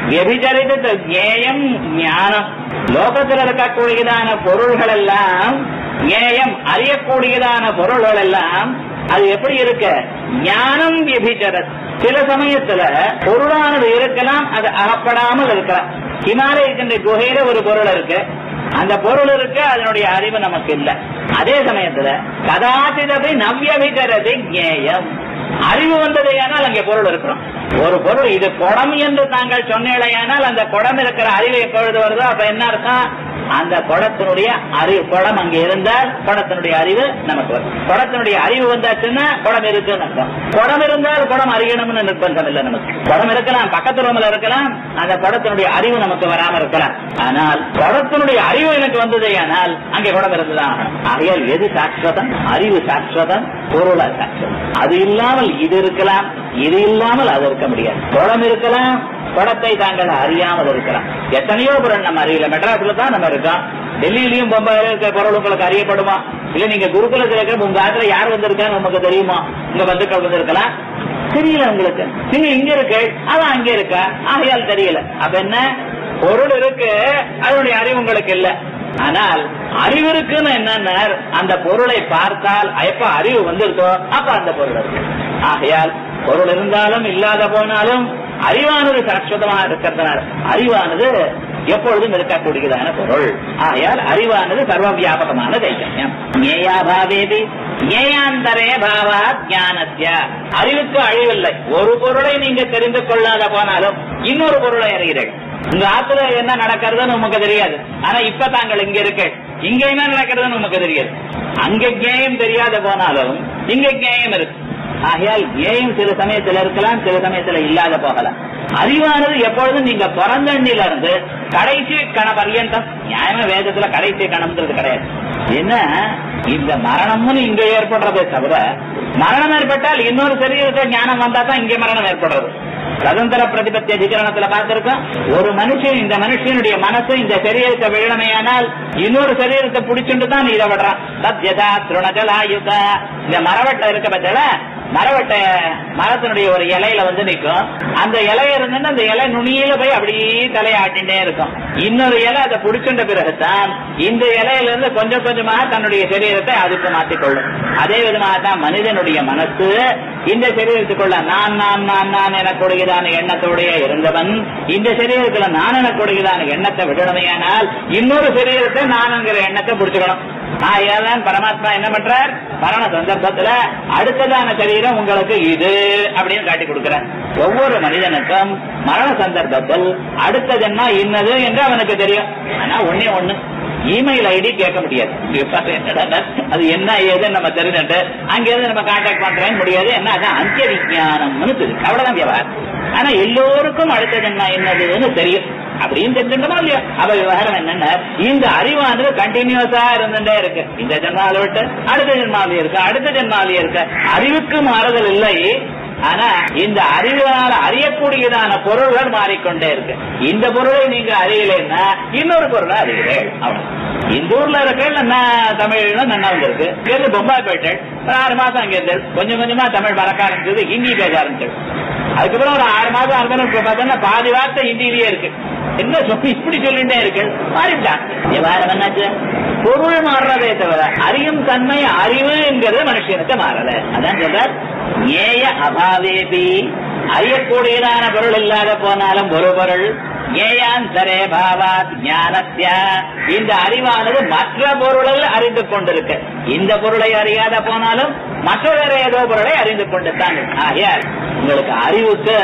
வியபிச்சரித்த ஞேயம் ஞானம் லோகத்தில் இருக்கக்கூடியதான பொருள்கள் எல்லாம் ஞேயம் அறியக்கூடியதான பொருள்கள் எல்லாம் அது எப்படி இருக்க ஞானம் வியபிச்சரத் சில சமயத்துல பொருளானது இருக்கலாம் அது அகப்படாமல் இருக்கலாம் ஹிமாலயத்தின் குகையில ஒரு பொருள் இருக்கு அந்த பொருள் இருக்கு அதனுடைய அறிவு நமக்கு இல்ல அதே சமயத்துல கதாச்சிதபை நவ்யபிகரது ஞேயம் அறிவு வந்ததையானால் அங்கே பொருள் இருக்கிறோம் ஒரு பொருள் இது குடம் என்று தாங்கள் சொன்னேடையானால் அந்த குடம் இருக்கிற அறிவு எப்பொழுது வருதோ அப்ப என்ன அர்த்தம் அந்த குடத்தினுடைய அறிவு குடம் அங்கே இருந்தால் குடத்தினுடைய அறிவு நமக்கு வரும் குடத்தினுடைய அறிவு வந்தாச்சுன்னா குடம் இருக்குன்னு அர்த்தம் குடம் இருந்தால் குடம் அறியணும்னு நிர்பந்தம் இல்லை நமக்கு குடம் இருக்கலாம் பக்கத்து ரூம்ல இருக்கலாம் அந்த குடத்தினுடைய அறிவு நமக்கு வராம இருக்கலாம் ஆனால் குடத்தினுடைய அறிவு எனக்கு வந்ததேயானால் அங்கே குடம் இருந்துதான் ஆகணும். ஆகையால் எது சாஸ்வதம் அறிவு சாஸ்வதம் பொருளா சாஸ்வதம் அது இல்லாமல் இது இருக்கலாம் இது இல்லாமல் அது இருக்க முடியாது குடம் இருக்கலாம் குடத்தை தாங்கள் அறியாமல் இருக்கலாம் எத்தனையோ பொருள் நம்ம அறியல மெட்ராஸ்ல தான் நம்ம இருக்கோம் டெல்லியிலயும் பொம்பாயில இருக்கிற பொருள் உங்களுக்கு அறியப்படுமா இல்ல நீங்க குருகுலத்துல இருக்கிற உங்க ஆத்துல யார் வந்திருக்கான்னு உங்களுக்கு தெரியுமா உங்க பந்துக்கள் வந்திருக்கலாம் தெரியல உங்களுக்கு நீங்க இங்க இருக்கு அதான் அங்க இருக்கா ஆகையால் தெரியல அப்ப என்ன பொருள் இருக்கு அதனுடைய அறிவு உங்களுக்கு இல்ல ஆனால் அறிவு இருக்குன்னு என்னன்னா அந்த பொருளை பார்த்தால் எப்ப அறிவு வந்திருக்கோ அப்ப அந்த பொருள் இருக்கு ஆகையால் பொருள் இருந்தாலும் இல்லாத போனாலும் அறிவானது சாஸ்வதமா இருக்கிறதுனால அறிவானது எப்பொழுதும் இருக்கக்கூடியதான பொருள் ஆகையால் அறிவானது சர்வ வியாபகமான தைரியம் ஞேயாபாவேதி ஞேயாந்தரே பாவா ஞானத்ய அறிவுக்கு அழிவில்லை ஒரு பொருளை நீங்க தெரிந்து கொள்ளாத போனாலும் இன்னொரு பொருளை அறிகிறீர்கள் உங்க ஆத்துல என்ன நடக்கிறதுன்னு உமக்கு தெரியாது ஆனா இப்ப தாங்கள் இங்க இருக்க இங்க என்ன நடக்கிறதுன்னு உமக்கு தெரியாது அங்க ஞேயம் தெரியாத போனாலும் இங்க ஞேயம் இருக்கு ஆகையால் ஞேயம் சில சமயத்துல இருக்கலாம் சில சமயத்துல இல்லாத போகலாம் அறிவானது எப்பொழுதும் நீங்க பிறந்தண்ணில இருந்து கடைசி கண பர்யந்தம் நியாயமா வேதத்துல கடைசி கணம்ன்றது கிடையாது என்ன இந்த மரணம்னு இங்க ஏற்படுறதே தவிர மரணம் ஏற்பட்டால் இன்னொரு சரீரத்தை ஞானம் வந்தா தான் இங்க மரணம் ஏற்படுறது சுதந்திர பிரதிபத்தி அதிகரணத்துல பார்த்திருக்கோம் ஒரு மனுஷன் இந்த மனுஷனுடைய மனசு இந்த சரீரத்தை விழமையானால் இன்னொரு சரீரத்தை பிடிச்சுட்டு தான் இதை விடுறான் சத்யதா திருணஜலாயுத இந்த மரவட்டை இருக்க பட்சல மரவட்டை மரத்தினுடைய ஒரு இலையில வந்து நிற்கும் அந்த இலை இருந்துன்னு அந்த இலை நுனியில போய் அப்படியே தலையாட்டிட்டே இருக்கும் இன்னொரு இலை அதை பிடிச்சுட்ட பிறகுதான் இந்த இலையில இருந்து கொஞ்சம் கொஞ்சமா தன்னுடைய சரீரத்தை அதுக்கு மாற்றிக்கொள்ளும் அதே விதமாக தான் மனிதனுடைய மனசு இந்த சரீரத்துக்குள்ள நான் நான் நான் நான் எனக்கூடியதான எண்ணத்தோடைய இருந்தவன் இந்த சரீரத்துல நான் எனக்கூடியதான எண்ணத்தை விடணுமையானால் இன்னொரு சரீரத்தை நான்ங்கிற எண்ணத்தை பிடிச்சுக்கணும் ஆகையால் பரமாத்மா என்ன பண்றார் மரண சந்தர்ப்பத்துல அடுத்ததான சரீரம் உங்களுக்கு இது அப்படின்னு காட்டி கொடுக்கிறார் ஒவ்வொரு மனிதனுக்கும் மரண சந்தர்ப்பத்தில் அடுத்த ஜென்மா இன்னது என்று அவனுக்கு தெரியும் ஆனா ஒண்ணே ஒண்ணு இமெயில் ஐடி கேட்க முடியாது இப்ப என்னடா, அது என்ன ஏதுன்னு நம்ம தெரிஞ்சுட்டு அங்கிருந்து நம்ம கான்டாக்ட் பண்றேன்னு முடியாது என்ன அதான் அந்திய விஞ்ஞானம்னு தெரியும் அவ்வளவுதான் விவகாரம் ஆனா எல்லோருக்கும் அடுத்த ஜென்மா என்னதுன்னு தெரியும் அப்படின்னு தெரிஞ்சுட்டோமா இல்லையா அப்ப விவகாரம் என்னன்னா இந்த அறிவானது கண்டினியூஸா இருந்துட்டே இருக்கு இந்த ஜென்மாவில விட்டு அடுத்த ஜென்மாவிலே இருக்கு அடுத்த ஜென்மாவிலே இருக்கு அறிவுக்கு மாறுதல் இல்லை ஆனா இந்த அறிவினால் அறியக்கூடியதான பொருள்கள் மாறிக்கொண்டே இருக்கு இந்த பொருளை நீங்க அறியலைன்னா இன்னொரு பொருளை அறிகிறேன் அவ்வளவு இந்த ஊர்ல இருக்க நல்லா தமிழ்ல நல்லா வந்திருக்கு இருந்து பொம்பாய் போயிட்டேன் ஒரு ஆறு மாசம் அங்க இருந்து கொஞ்சம் கொஞ்சமா தமிழ் மறக்க ஆரம்பிச்சது ஹிந்தி பேச ஆரம்பிச்சது அதுக்கப்புறம் ஒரு ஆறு மாசம் ஆறு மாதம் இப்ப பார்த்தோம்னா பாதி வார்த்தை ஹிந்திலேயே இருக்கு என்ன சொல்லி இப்படி சொல்லிட்டே இருக்கு மாறிட்டான் விவகாரம் என்னாச்சு பொருள் மாறுறதே தவிர அறியும் தன்மை அறிவுங்கிறது மனுஷனுக்கு மாறல அதான் சொல்றார் ஏய அபாவேபி அறியக்கூடியதான பொருள் இல்லாத போனாலும் ஒரு பொருள் ஏயாந்தரே பாவாத் ஞானத்ய இந்த அறிவானது மற்ற பொருளில் அறிந்து கொண்டிருக்கு இந்த பொருளை அறியாத போனாலும் மற்ற வேற ஏதோ பொருளை அறிந்து கொண்டு தான் ஆகையால் உங்களுக்கு அறிவுக்கு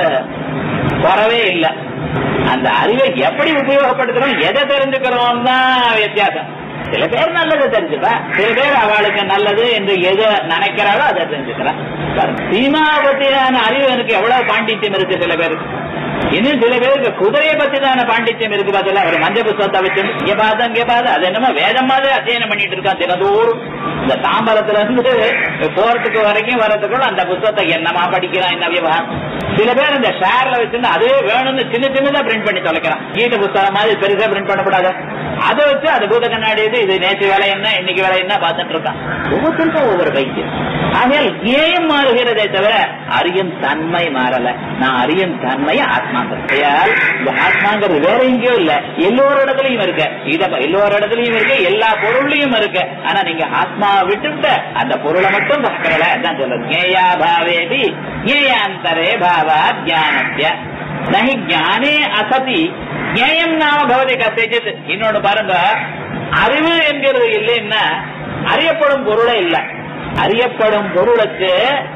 குறவே இல்லை அந்த அறிவை எப்படி உபயோகப்படுத்துறோம் எதை தெரிஞ்சுக்கிறோம் தான் வித்தியாசம் சில பேர் நல்லதை தெரிஞ்சுப்பா சில பேர் அவளுக்கு நல்லது என்று எது நினைக்கிறாளோ அதை தெரிஞ்சுக்கிறா சீமாபத்தியான அறிவு எனக்கு எவ்வளவு பாண்டித்யம் இருக்கு சில பேருக்கு இன்னும் சில பேருக்கு குதிரையை பத்திதான பாண்டித்யம் இருக்கு பார்த்தல அவர் மஞ்ச புத்தகத்தை வச்சு இங்க பார்த்து அங்க பார்த்து அது என்னமோ வேதம் மாதிரி அத்தியனம் பண்ணிட்டு இருக்கான் தினதோறும் இந்த தாம்பரத்துல இருந்து போறதுக்கு வரைக்கும் வரதுக்குள்ள அந்த புத்தகத்தை என்னமா படிக்கிறான் என்ன விவகாரம் சில பேர் இந்த ஷேர்ல வச்சிருந்து அதே வேணும்னு சின்ன சின்னதா பிரிண்ட் பண்ணி தொலைக்கிறான் கீட்ட புத்தகம் மாதிரி பெருசா பிரிண்ட் பண்ணக்கூடாது அதை வச்சு அது பூத கண்ணாடி இது இது நேற்று வேலை என்ன இன்னைக்கு வேலை என்ன பார்த்துட்டு இருக்கான் ஒவ்வொருத்தருக்கும் ஒவ்வொரு பைத்தியம் ஆகையால் ஏன் மாறுகிறதே தவிர அறியும் தன்மை மாறல நான் அறியும் தன்மை ஆத்மாங்கிறது ஆகையால் இந்த ஆத்மாங்கிறது வேற எங்கேயோ இல்ல எல்லோரு இடத்துலயும் இருக்கு இத எல்லோரு இடத்துலயும் இருக்கு எல்லா பொருள்லயும் இருக்கு ஆனா நீங்க ஆத்மாவை விட்டுவிட்டு அந்த பொருளை மட்டும் பார்க்கல அதான் சொல்றது ஜேயா பாவேதி ஜேயாந்தரே பாவா ஜானத்ய நகி ஞானே அசதி ஞேயம் நாம பவதி கசேஜித் இன்னொன்னு பாருங்க அறிவு என்கிறது இல்லைன்னா அறியப்படும் பொருளே இல்ல அறியப்படும் பொருளுக்கு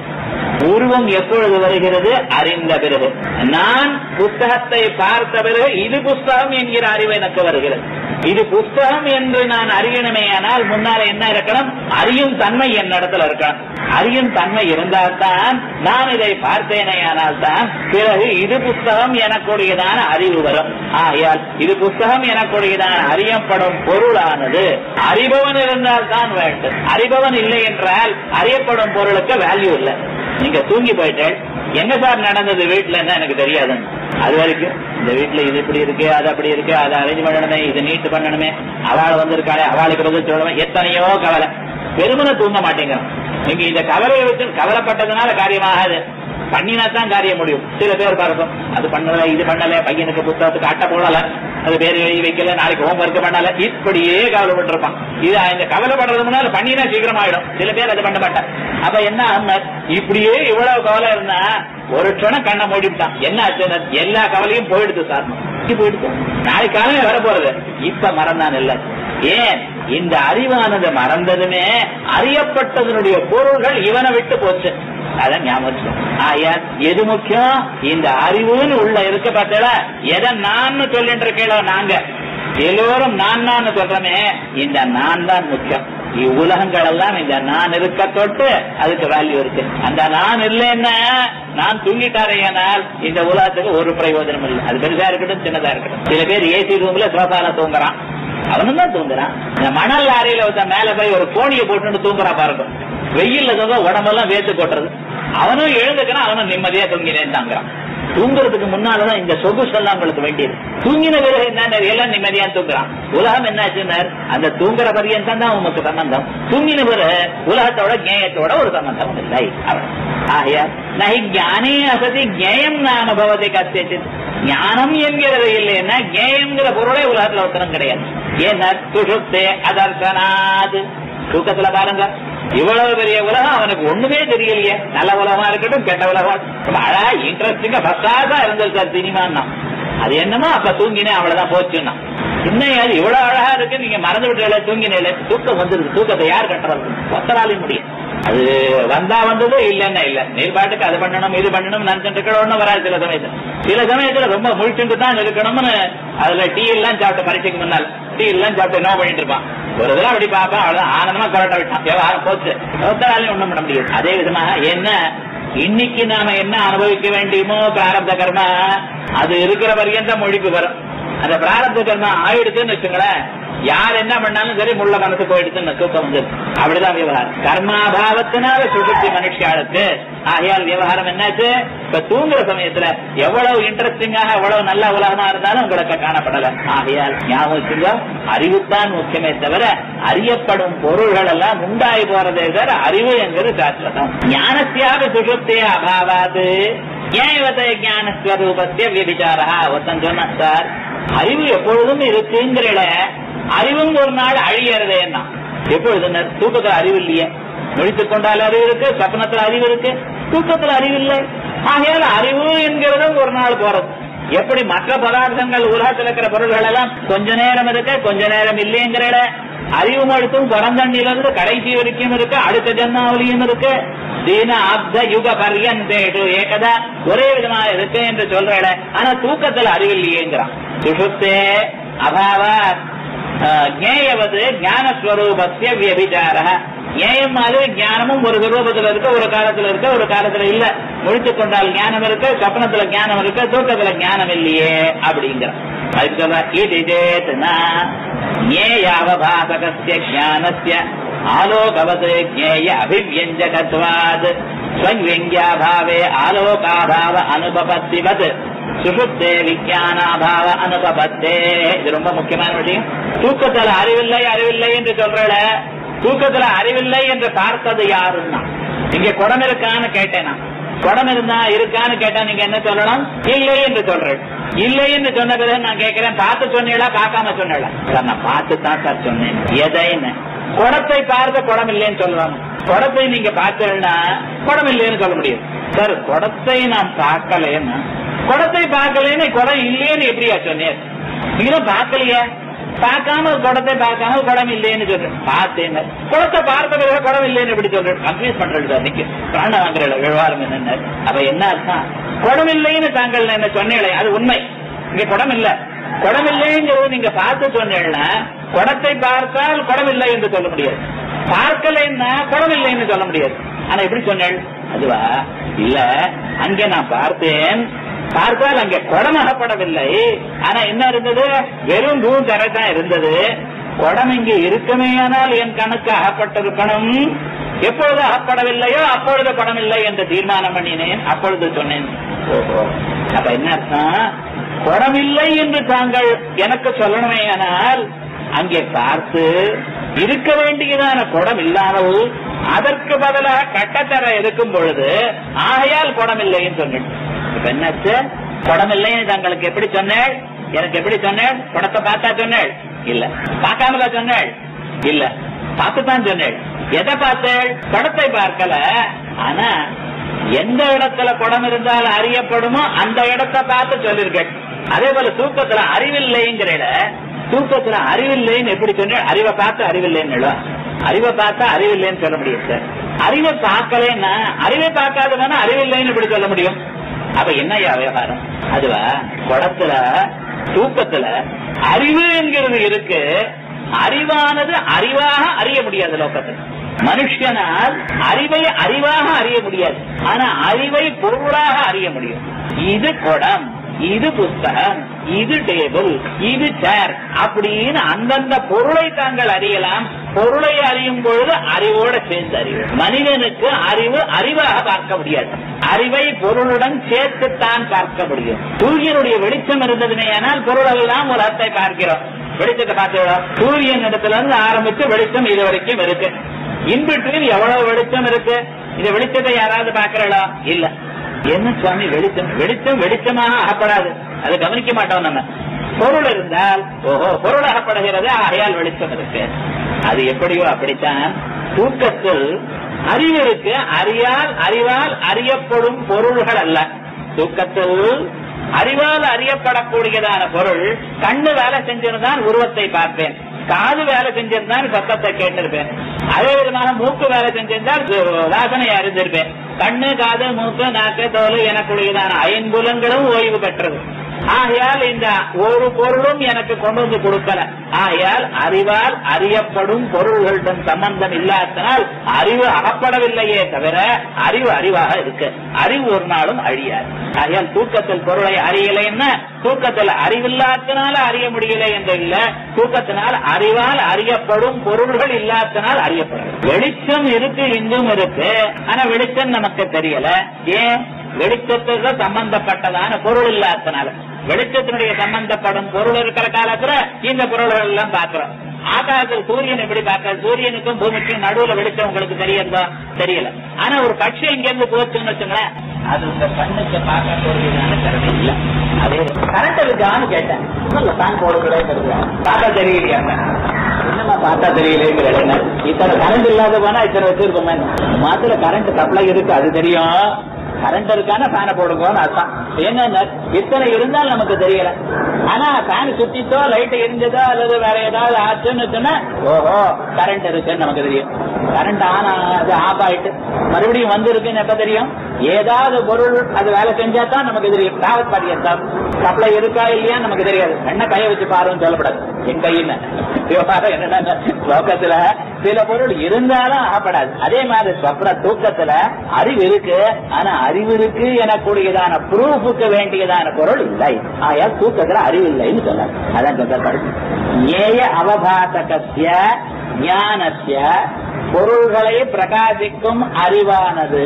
உருவம் எப்பொழுது வருகிறது அறிந்த பிறகு நான் புஸ்தகத்தை பார்த்த பிறகு இது புஸ்தகம் என்கிற அறிவு எனக்கு வருகிறது இது புஸ்தகம் என்று நான் அறியணுமே ஆனால் முன்னால என்ன இருக்கணும் அறியும் தன்மை என்னிடத்துல இருக்கணும் அறியும் தன்மை இருந்தால்தான் நான் இதை பார்த்தேனே ஆனால் தான் பிறகு இது புஸ்தகம் எனக்குடையதான அறிவு வரும் ஆகையால் இது புஸ்தகம் எனக்குடையதான அறியப்படும் பொருளானது அறிபவன் இருந்தால் தான் வேண்டும் அறிபவன் இல்லை என்றால் அறியப்படும் பொருளுக்கு வேல்யூ இல்லை நீங்க தூங்கி போயிட்டேன் எங்க சார் நடந்தது வீட்டுல என்ன எனக்கு தெரியாதுன்னு அது வரைக்கும் இந்த வீட்டுல இது இப்படி இருக்கு அது அப்படி இருக்கு அதை அரேஞ்ச் பண்ணணுமே இது நீட் பண்ணணுமே அவள் வந்திருக்காளே அவளுக்கு பதில் சொல்லணும் எத்தனையோ கவலை பெருமனை தூங்க மாட்டேங்கிறான் நீங்க இந்த கவலையை வச்சு கவலைப்பட்டதுனால காரியமாகாது பண்ணினா தான் காரியம் முடியும் சில பேர் பார்க்கும் அது பண்ணல இது பண்ணல பையனுக்கு புத்தகத்துக்கு அட்டை போடல அது பேர் எழுதி வைக்கல நாளைக்கு ஹோம் ஒர்க் பண்ணல இப்படியே கவலைப்பட்டிருப்பான் இது இந்த கவலைப்படுறது முன்னால பண்ணினா சீக்கிரம் ஆயிடும் சில பேர் அது பண்ண மாட்டான் அப்ப என்ன ஆகும்னா, இப்படியே இவ்வளவு கவலை இருந்தா ஒரு க்ஷணம் கண்ணை மூடிவிட்டான் என்ன ஆச்சுன்னா எல்லா கவலையும் போயிடுது சார் போயிடுது நாளைக்கு காலையில வர போறது இப்ப மறந்தான் இல்ல ஏன் இந்த அறிவானது மறந்ததுமே அறியப்பட்டதனுடைய பொருள்கள் இவனை விட்டு போச்சு அதான் ஞாபகம் வச்சுக்கோ. ஆயா எது முக்கியம் இந்த அறிவுன்னு உள்ள இருக்க பார்த்தல எதை நான் சொல்லிட்டு இருக்கேளோ நாங்க எல்லோரும் நான் நான் சொல்றமே இந்த நான் தான் முக்கியம் இவ்வுலகங்கள் எல்லாம் இந்த நான் இருக்க தொட்டு அதுக்கு வேல்யூ இருக்கு அந்த நான் இல்லைன்னா நான் தூங்கிட்டாரேனால் இந்த உலகத்துக்கு ஒரு பிரயோஜனம் இல்லை அது பெருசா இருக்கட்டும் சின்னதா இருக்கட்டும் சில பேர் ஏசி ரூம்ல சோஃபால தூங்குறான் அவனும் தான் தூங்குறான் இந்த மணல் லாரியில ஒருத்தன் மேல போய் ஒரு கோணியை போட்டுட்டு தூங்குறான் பாருங்க வெயில்ல தூங்க உடம்பெல்லாம் வேத்து கொட்டுறது அவனும் எழுந்துக்கிறான் அவனும் நிம்மதியா தூங்கினேன் தாங்கிறான் தூங்குறதுக்கு முன்னாலதான் இந்த சொகுசு எல்லாம் உங்களுக்கு வேண்டியது தூங்கின பிறகு என்ன எல்லாம் நிம்மதியா தூங்குறான் உலகம் என்னாச்சுன்னா அந்த தூங்குற பரியந்தம் தான் உமக்கு சம்பந்தம் தூங்கின பிறகு உலகத்தோட ஞேயத்தோட ஒரு சம்பந்தம் இல்லை அவன் ஆகையா நகி ஞானே அசதி ஞேயம் நாம பவதி கத்தியது ஞானம் என்கிறது இல்லைன்னா ஞேயம்ங்கிற பொருளே உலகத்துல ஒருத்தனம் கிடையாது ஏன்னா சுஷுப்தே அதர்சனாது தூக்கத்துல பாருங்க இவ்வளவு பெரிய உலகம் அவனுக்கு ஒண்ணுமே தெரியலையே நல்ல உலகமா இருக்கட்டும் கெட்ட உலகமா ரொம்ப அழகா இன்ட்ரெஸ்டிங்கா ஃபர்ஸ்டா இருந்தது சார் சினிமான்னா அது என்னமோ அப்ப தூங்கினேன் அவ்வளவுதான் போச்சுன்னா இன்னும் அது இவ்வளவு அழகா இருக்கு நீங்க மறந்து விட்டு தூங்கினேன் தூக்கம் வந்துருக்கு தூக்கத்தை யார் கட்டுறது ஒத்தராலையும் முடியும் அது வந்தா வந்தது இல்லன்னா இல்ல நீர் பாட்டுக்கு அது பண்ணணும் இது பண்ணணும் நினைச்சிட்டு இருக்கணும் ஒண்ணும் வராது சில சமயத்துல சில சமயத்துல ரொம்ப முழிச்சுட்டு தான் இருக்கணும்னு அதுல டீ எல்லாம் சாப்பிட்ட பரீட்சைக்கு முன்னால் டீ எல்லாம் சாப்பிட்டு என்ன பண்ணிட்டு இருப்பான் ஒரு தடவை அப்படி பார்ப்பேன் அவ்வளவுதான் ஆனந்தமா கொரட்ட விட்டான் விவகாரம் போச்சு ஒத்தராலையும் ஒண்ணும் பண்ண முடியாது அதே விதமாக என்ன இன்னைக்கு நாம என்ன அனுபவிக்க வேண்டியமோ பிராரப்த கர்மா அது இருக்கிற வரைக்கும் மொழிக்கு வரும் அந்த பிராரப்த கர்மா ஆயிடுதுன்னு வச்சுங்களேன் யார் என்ன பண்ணாலும் சரி முள்ள மனசு போயிடுச்சுன்னு தூக்கம் வந்து அப்படிதான் விவகாரம் கர்மாபாவத்தினால சுசுப்தி மனுஷியாளுக்கு ஆகையால் விவகாரம் என்னாச்சு இப்ப தூங்குற சமயத்துல எவ்வளவு இன்ட்ரெஸ்டிங்காக எவ்வளவு நல்ல உலகமா இருந்தாலும் உங்களுக்கு காணப்படல ஆகையால் ஞாபகம் வச்சுங்க அறிவுத்தான் முக்கியமே தவிர அறியப்படும் பொருள்கள் எல்லாம் உண்டாய் போறதே தவிர அறிவு என்கிறது சாஸ்வதம் ஞானத்தியாக சுசுப்திய அபாவாது ஏவத ஞானஸ்வரூபத்திய விபிச்சாரா ஒருத்தன் சொன்ன சார் அறிவு எப்பொழுதும் இருக்குங்கிற அறிவும் ஒரு நாள் அழியறதே என்ன எப்பொழுது தூக்கத்துல அறிவு இல்லையே முடித்துக் கொண்டால் அறிவு இருக்கு சப்பனத்துல அறிவு இருக்கு தூக்கத்துல அறிவு இல்லை ஆகையால அறிவு என்கிறதும் ஒரு நாள் போறது எப்படி மற்ற பதார்த்தங்கள் உலகத்தில் இருக்கிற பொருள்கள் எல்லாம் கொஞ்ச நேரம் இருக்கு கொஞ்ச நேரம் இல்லைங்கிற அறிவு மழுத்தும் பிறந்தண்ணிலிருந்து கடைசி வரைக்கும் இருக்கு அடுத்த ஜன்மாவளியும் இருக்கு தீன அப்த யுக பர்யந்தேஷு ஏகதா ஒரே விதமா இருக்கு என்று சொல்ற ஆனா தூக்கத்துல அறிவில்லையேங்கிறான் சுஷுப்தே அபாவ ஞேயவது ஞானஸ்வரூபத்திய வியபிச்சார ஞேயம் மாதிரி ஞானமும் ஒரு சுரூபத்துல இருக்கு ஒரு காலத்துல இருக்கு ஒரு காலத்துல இல்ல முடித்துக் கொண்டால் ஞானம் இருக்கு சொப்னத்துல ஞானம் இருக்கு தூக்கத்துல ஞானம் இல்லையே அப்படிங்கிற அதுக்கு சொல்ற இது சேத்னா ஞேயாவபாசகஸ்ய ஞானஸ்ய ஆலோகவத் ஞேய அபிவியஞ்சகத்வாத் ஸ்வங்கியாபாவே ஆலோகாபாவ அனுபபத்திவத் சுஷுப்தே விஜயானாபாவ அனுபபத்தே இது ரொம்ப முக்கியமான விஷயம் தூக்கத்துல அறிவில்லை அறிவில்லை என்று சொல்றல தூக்கத்துல அறிவில்லை என்று பார்த்தது யாருன்னா இங்க குடம் இருக்கான்னு கேட்டேன் நான் குடம் இருந்தா இருக்கான்னு கேட்டா நீங்க என்ன சொல்லணும் இல்லை என்று சொல்றேன் இல்லை என்று சொன்ன பிறகு நான் கேட்கிறேன் பார்த்து சொன்னீங்களா பார்க்காம சொன்னீங்களா சார் நான் பார்த்து தான் சார் சொன்னேன் எதைன்னு குடத்தை பார்த்த குடம் இல்லைன்னு சொல்லலாம் குடத்தை நீங்க பார்த்தீங்கன்னா குடம் இல்லைன்னு சொல்ல முடியும் சார் குடத்தை நான் பார்க்கலன்னு குடத்தை பார்க்கலன்னு குடம் இல்லைன்னு எப்படியா சொன்னேன் நீங்க பார்க்கலையே பார்க்காம குடத்தை பார்க்காம குடம் இல்லைன்னு சொல்றேன் பார்த்தேன் குடத்தை பார்த்த பிறகு குடம் இல்லைன்னு எப்படி சொல்றேன் கன்ஃபியூஸ் பண்றது சார் நீங்க பிராண வாங்குற விவகாரம் என்ன அப்ப என்ன அர்த்தம் குடம் இல்லைன்னு தாங்கள் என்ன சொன்னீங்களே அது உண்மை இங்க குடம் இல்ல குடம் இல்லைங்கிறது நீங்க பார்த்து சொன்னீங்கன்னா குடத்தை பார்த்தால் குடம் இல்லை என்று சொல்ல முடியாது பார்க்கலைன்னா குடம் இல்லைன்னு சொல்ல முடியாது ஆனா எப்படி சொன்னேன் அதுவா இல்ல அங்கே நான் பார்த்தேன் பார்த்தால் அங்கே குடம் அகப்படவில்லை ஆனா என்ன இருந்தது வெறும் பூந்தரை தான் இருந்தது குடம் இங்கே இருக்குமேயானால் என் கணக்கு அகப்பட்டிருக்கணும் எப்பொழுது அகப்படவில்லையோ அப்பொழுது குடம் இல்லை என்று தீர்மானம் பண்ணினேன் அப்பொழுது சொன்னேன் ஓஹோ அப்ப என்ன அர்த்தம் குடம் இல்லை என்று தாங்கள் எனக்கு சொல்லணுமேயானால் அங்கே பார்த்து இருக்க வேண்டியதான குடம் இல்லாமல் அதற்கு பதிலாக கட்டத்தர இருக்கும் பொழுது ஆகையால் குடம் இல்லைன்னு சொன்னேன் இப்ப என்னாச்சு குடம் இல்லைன்னு தங்களுக்கு எப்படி சொன்னேள் எனக்கு எப்படி சொன்னேள் குடத்தை பார்த்தா சொன்னேள் இல்ல பார்க்காமல சொன்னேள் இல்ல பார்த்துதான் சொன்னேள் எதை பார்த்தேள் குடத்தை பார்க்கல ஆனா எந்த இடத்துல குடம் இருந்தால் அறியப்படுமோ அந்த இடத்தை பார்த்து சொல்லிருக்கேன் அதே போல தூக்கத்துல அறிவில்லைங்கிற தூக்கத்துல அறிவில்லைன்னு எப்படி சொன்ன அறிவை பார்த்து அறிவில்லைன்னு அறிவை பார்த்தா அறிவில்லைன்னு சொல்ல முடியும் சார் அறிவை பார்க்கலன்னா அறிவை பார்க்காதவன அறிவில்லைன்னு எப்படி சொல்ல முடியும் அப்ப என்னையா விவகாரம் அதுவா குடத்துல தூக்கத்துல அறிவு என்கிறது இருக்கு அறிவானது அறிவாக அறிய முடியாது லோக்கத்தில் மனுஷனால் அறிவை அறிவாக அறிய முடியாது ஆனா அறிவை பொருளாக அறிய முடியும் இது குடம் இது புஸ்தகம் இது டேபிள் இது சேர் அப்படின்னு அந்தந்த பொருளை தாங்கள் அறியலாம் பொருளை அறியும் பொழுது அறிவோட சேர்ந்து அறிவு மனிதனுக்கு அறிவு அறிவாக பார்க்க முடியாது அறிவை பொருளுடன் சேர்த்துத்தான் பார்க்க முடியும் சூரியனுடைய வெளிச்சம் இருந்ததுமே ஆனால் பொருளெல்லாம் உலகத்தை பார்க்கிறோம் வெளிச்சத்தை பார்த்துக்கிறோம் சூரியன் இடத்துல இருந்து ஆரம்பிச்சு வெளிச்சம் இது வரைக்கும் இருக்கு இன்பிட்வீன் எவ்வளவு வெளிச்சம் இருக்கு இந்த வெளிச்சத்தை யாராவது பாக்குறா இல்ல என்ன சுவாமி வெளிச்சம் வெளிச்சம் வெளிச்சமாக அகப்படாது அதை கவனிக்க மாட்டோம் நம்ம பொருள் இருந்தால் ஓஹோ பொருள் அகப்படுகிறது ஆகையால் வெளிச்சம் இருக்கு அது எப்படியோ அப்படித்தான் தூக்கத்தில் அறிவு இருக்கு அறியால் அறிவால் அறியப்படும் பொருள்கள் அல்ல தூக்கத்தில் அறிவால் அறியப்படக்கூடியதான பொருள் கண்ணு வேலை செஞ்சிருந்தான் உருவத்தை பார்ப்பேன் காது வேலை செஞ்சிருந்தால் சத்தத்தை கேட்டிருப்பேன் அதே விதமாக மூக்கு வேலை செஞ்சிருந்தால் வாசனை அறிந்திருப்பேன் கண்ணு காது மூக்கு நாக்கு தோல் எனக்குரியதான ஐம்புலங்களும் ஓய்வு பெற்றது ஆகையால் இந்த ஒரு பொருளும் எனக்கு கொண்டு வந்து கொடுக்கல ஆகையால் அறிவால் அறியப்படும் பொருள்களுடன் சம்பந்தம் இல்லாதனால் அறிவு அகப்படவில்லையே தவிர அறிவு அறிவாக இருக்கு அறிவு ஒரு நாளும் அழியாது ஆகையால் தூக்கத்தில் பொருளை அறியலைன்னா தூக்கத்தில் அறிவில்லாதனால அறிய முடியல என்று இல்ல தூக்கத்தினால் அறிவால் அறியப்படும் பொருள்கள் இல்லாதனால் அறியப்படும் வெளிச்சம் இருக்கு இங்கும் இருக்கு ஆனா வெளிச்சம் நமக்கு தெரியல ஏன் வெளிச்சத்துக்கு சம்பந்தப்பட்டதான பொருள் இல்லாதனால வெளிச்சத்தினுடைய சம்பந்தப்படும் பொருள் இருக்கிற காலத்துல இந்த பொருள்கள் எல்லாம் பார்க்கிறோம் ஆகாசத்தில் சூரியன் எப்படி பார்க்க சூரியனுக்கும் பூமிக்கும் நடுவுல வெளிச்சம் உங்களுக்கு தெரியறதா தெரியல ஆனா ஒரு பட்சி இங்க இருந்து போச்சுன்னு வச்சுங்களேன் அது உங்க கண்ணுக்கு பார்க்கக்கூடியதான திறமை இல்ல அதே கரண்ட் இருக்கான்னு கேட்டேன் இல்ல ஃபேன் போடுறதே பார்த்தா தெரியலையா என்னமா பார்த்தா தெரியலைங்கிற இத்தனை கரண்ட் இல்லாத போனா இத்தனை வச்சிருக்கோமே மாத்துல கரண்ட் சப்ளை இருக்கு அது தெரியும் கரண்ட் இருக்கான ஃபேனை போடுங்கன்னு அர்த்தம் என்ன இத்தனை இருந்தால் நமக்கு தெரியல ஆனா ஃபேன் சுத்திட்டோ லைட் எரிஞ்சதோ அல்லது வேற ஏதாவது ஆச்சுன்னு சொன்னா ஓஹோ கரண்ட் இருக்குன்னு நமக்கு தெரியும் கரண்ட் ஆன் அது ஆஃப் ஆயிட்டு மறுபடியும் வந்திருக்குன்னு எப்ப தெரியும் ஏதாவது பொருள் அது வேலை செஞ்சா தான் நமக்கு தெரியும் டிராவல் பாடியத்தான் சப்ளை இருக்கா இல்லையா நமக்கு தெரியாது என்ன கையை வச்சு பாருன்னு சொல்லப்படாது என் கையின்னு விவகாரம் என்னன்னா லோக்கத்துல சில பொருள் இருந்தாலும் ஆகப்படாது அதே மாதிரி சொப்ன தூக்கத்துல அறிவு இருக்கு ஆனா அறிவு இருக்கு எனக்கூடியதான ப்ரூஃபுக்கு வேண்டியதான பொருள் இல்லை ஆயால் தூக்கத்துல அறிவு இல்லைன்னு சொன்னார் அதான் சொல்ற ஏய அவபாசகசிய ஞானசிய பொருள்களை பிரகாசிக்கும் அறிவானது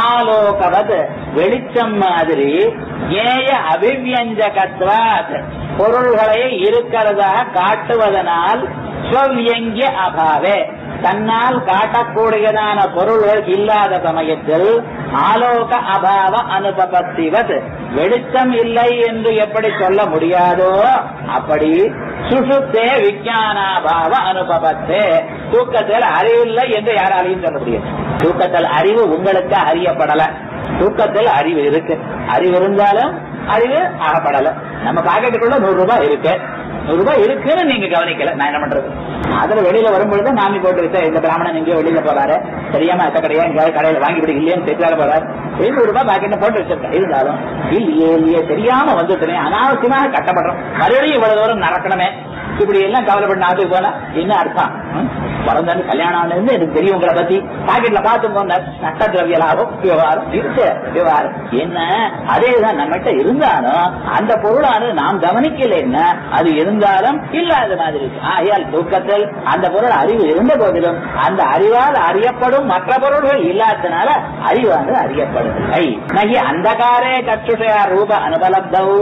ஆலோகவத் வெளிச்சம் மாதிரி ஏய அபிவியஞ்சகத்வாத் பொருள்களை இருக்கிறதாக காட்டுவதனால் ஸ்வவியங்கிய அபாவே தன்னால் காட்டக்கூடியதான பொருள்கள் இல்லாத சமயத்தில் ஆலோக அபாவ அனுபவத்திவத் வெளிச்சம் இல்லை என்று எப்படி சொல்ல முடியாதோ அப்படி சுசுத்தே விஞ்ஞானாபாவ அனுபவத்தே தூக்கத்தில் அறிவில்லை என்று யாராலையும் சொல்ல முடியாது தூக்கத்தில் அறிவு உங்களுக்கு அறியப்படல தூக்கத்தில் அறிவு இருக்கு அறிவு இருந்தாலும் அறிவு ஆகப்படல நம்ம பாக்கெட்டுக்குள்ள நூறு ரூபாய் இருக்கு நூறு ரூபாய் இருக்குன்னு நீங்க கவனிக்கல நான் என்ன பண்றது அதுல வெளியில வரும்பொழுது மாமி போட்டு வச்சா இந்த பிராமணன் எங்கேயோ வெளியில போறாரு தெரியாம அத்த கடையா எங்கேயாவது கடையில வாங்கி விட இல்லையன்னு தெரியாத போறாரு எழுநூறு ரூபாய் பாக்கெட்ல போட்டு வச்சிருக்கேன் இருந்தாலும் இல்லையே இல்லையே தெரியாம வந்துட்டனே அனாவசியமாக கட்டப்படுறோம் மறுபடியும் இவ்வளவு தூரம் நடக்கணுமே இப்படி எல்லாம் கவலைப்பட நாட்டுக்கு போனா என்ன அர்த்தம் ம்? பிறந்தாண்டு கல்யாணம் ஆனது எனக்கு தெரியும் உங்களை பத்தி பாக்கெட்ல பார்த்து போன நட்ட திரவிய லாபம் விவகாரம் இருக்கு விவகாரம் என்ன அதேதான் நம்மகிட்ட இருந்தாலும் அந்த பொருளானது நாம் கவனிக்கல என்ன அது இருந்தாலும் இல்லாத மாதிரி இருக்கு ஆகையால் தூக்கத்தில் அந்த பொருள் அறிவு இருந்த போதிலும் அந்த அறிவால் அறியப்படும் மற்ற பொருள்கள் இல்லாதனால அறிவானது அறியப்படுவதில்லை நகி அந்தகாரே கற்றுஷயா ரூப அனுபலப்தவு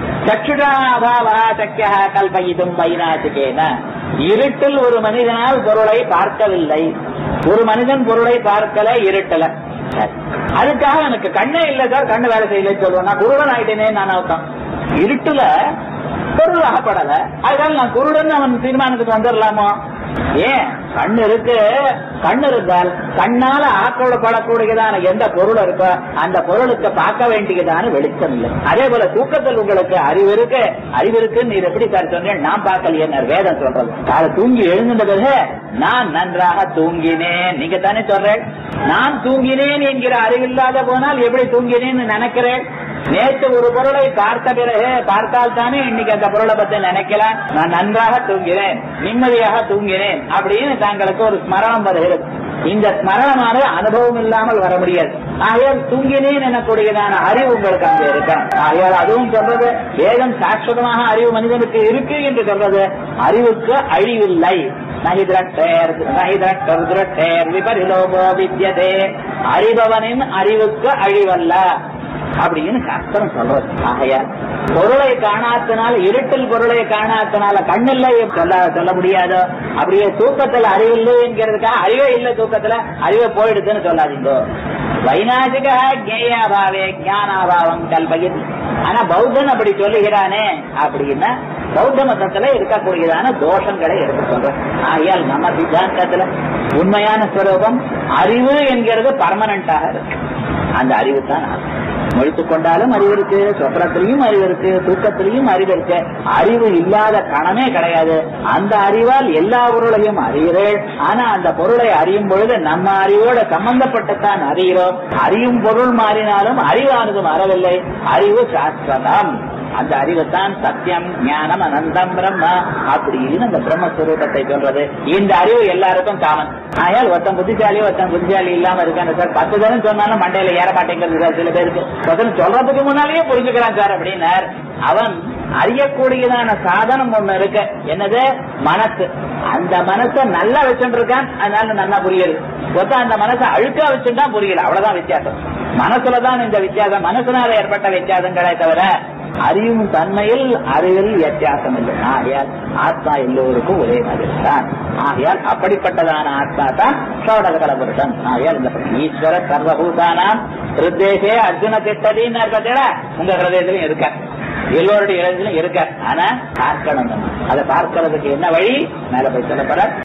சக்ஷுடாபாவா சக்கியா கல்பயிதும் வைநாசிகேன இருட்டில் ஒரு மனிதனால் பொருளை பார்க்கவில்லை ஒரு மனிதன் பொருளை பார்க்கல இருட்டல சரி. அதுக்காக எனக்கு கண்ணே இல்ல சார் கண்ணு வேலை செய்யலன்னு சொல்லுவேன் நான் குருடன் ஆயிட்டேனே நான் அர்த்தம் இருட்டுல பொருள் அகப்படல அதனால நான் குருடன் அவன் தீர்மானத்துக்கு வந்துடலாமோ ஏன் கண்ணு இருக்கு கண்ணு இருந்தால் கண்ணால ஆக்கப்படக்கூடியதான எந்த பொருள் இருக்கோ அந்த பொருளுக்கு பார்க்க வேண்டியதான வெளிச்சம் இல்லை அதே போல தூக்கத்தில் உங்களுக்கு அறிவு இருக்கு அறிவு இருக்குன்னு நீர் எப்படி சார் சொன்னேன் நான் பார்க்கலையே வேதம் சொல்றது காலை தூங்கி எழுந்த பிறகு நான் நன்றாக தூங்கினேன் நீங்க தானே சொல்றேன் நான் தூங்கினேன் என்கிற அறிவில்லாத போனால் எப்படி தூங்கினேன்னு நினைக்கிறேன் நேற்று ஒரு பொருளை பார்த்த பிறகு பார்த்தால் தானே இன்னைக்கு அந்த பொருளை பத்தி நினைக்கலாம் நான் நன்றாக தூங்கினேன் நிம்மதியாக தூங்கினேன் அப்படின்னு தாங்களுக்கு ஒரு ஸ்மரணம் வருகிறது இந்த ஸ்மரணமானது அனுபவம் இல்லாமல் வர முடியாது ஆகையால் தூங்கினேன் எனக்கூடியதான அறிவு உங்களுக்கு அங்கே இருக்கணும் ஆகையால் அதுவும் சொல்றது வேதம் சாஸ்வதமாக அறிவு மனிதனுக்கு இருக்கு என்று சொல்றது அறிவுக்கு அழிவில்லை நகி திரட்டேர் நகி திரட்டர் திரட்டேர் விபரிலோபோ வித்யதே அறிபவனின் அறிவுக்கு அழிவல்ல அப்படின்னு சாஸ்திரம் சொல்றது ஆகையால் பொருளை காணாதனால இருட்டில் பொருளை காணாதனால கண்ணில்லை சொல்ல சொல்ல முடியாதோ அப்படியே தூக்கத்துல அறிவில்லை என்கிறதுக்காக அறிவே இல்லை தூக்கத்துல அறிவே போயிடுதுன்னு சொல்லாதீங்க வைநாசிக ஜேயாபாவே ஞானாபாவம் கல்பகித் ஆனா பௌத்தன் அப்படி சொல்லுகிறானே அப்படின்னா பௌத்த மதத்துல இருக்கக்கூடியதான தோஷங்களை எடுத்து சொல்றேன் ஆகையால் நம்ம சித்தாந்தத்துல உண்மையான ஸ்வரூபம் அறிவு என்கிறது பர்மனண்டாக இருக்கு அந்த அறிவு தான் முழித்துக் கொண்டாலும் அறிவு இருக்கு சொப்னத்திலையும் அறிவு இருக்கு தூக்கத்திலையும் அறிவு இருக்கு அறிவு இல்லாத கணமே கிடையாது அந்த அறிவால் எல்லா பொருளையும் அறிகிறேன் ஆனா அந்த பொருளை அறியும் பொழுது நம்ம அறிவோட சம்பந்தப்பட்டுத்தான் அறிகிறோம் அறியும் பொருள் மாறினாலும் அறிவானது மாறவில்லை அறிவு சாஸ்வதம் அந்த அறிவு தான் சத்தியம் ஞானம் அனந்தம் பிரம்ம அப்படின்னு அந்த பிரம்மஸ்வரூபத்தை சொல்றது இந்த அறிவு எல்லாருக்கும் காமன் ஆயால் ஒருத்தன் புத்திசாலி ஒருத்தன் புத்திசாலி இல்லாம இருக்காங்க சார் பத்து தரம் சொன்னாலும் மண்டையில ஏற மாட்டேங்கிறது சார் சில பேருக்கு ஒருத்தன் சொல்றதுக்கு முன்னாலேயே புரிஞ்சுக்கிறான் சார் அப்படின்னார் அவன் அறியக்கூடியதான சாதனம் ஒண்ணு இருக்கு என்னது மனசு அந்த மனசை நல்லா வச்சுட்டு இருக்கான் அதனால நல்லா புரியுது ஒருத்தன் அந்த மனசை அழுக்கா வச்சுட்டா புரியல அவ்வளவுதான் வித்தியாசம் மனசுலதான் இந்த வித்தியாசம் மனசுனால ஏற்பட்ட வித்தியாசங்களே தவிர அறியும் தன்மையில் அறிவில் வித்தியாசம் இல்லை ஆகையால் ஆத்மா எல்லோருக்கும் ஒரே மாதிரி தான் ஆகையால் அப்படிப்பட்டதான ஆத்மா தான் சோடகல புருஷன் ஆகையால் இந்த ஈஸ்வர சர்வபூதானாம் ஹிருதேசே அர்ஜுன திட்டதின்னு பார்த்தீங்களா உங்க ஹிருதயத்திலும் இருக்க எல்லோருடைய இடத்திலும் இருக்க ஆனா பார்க்கணும் அதை பார்க்கறதுக்கு என்ன வழி மேல போய் சொல்லப்பட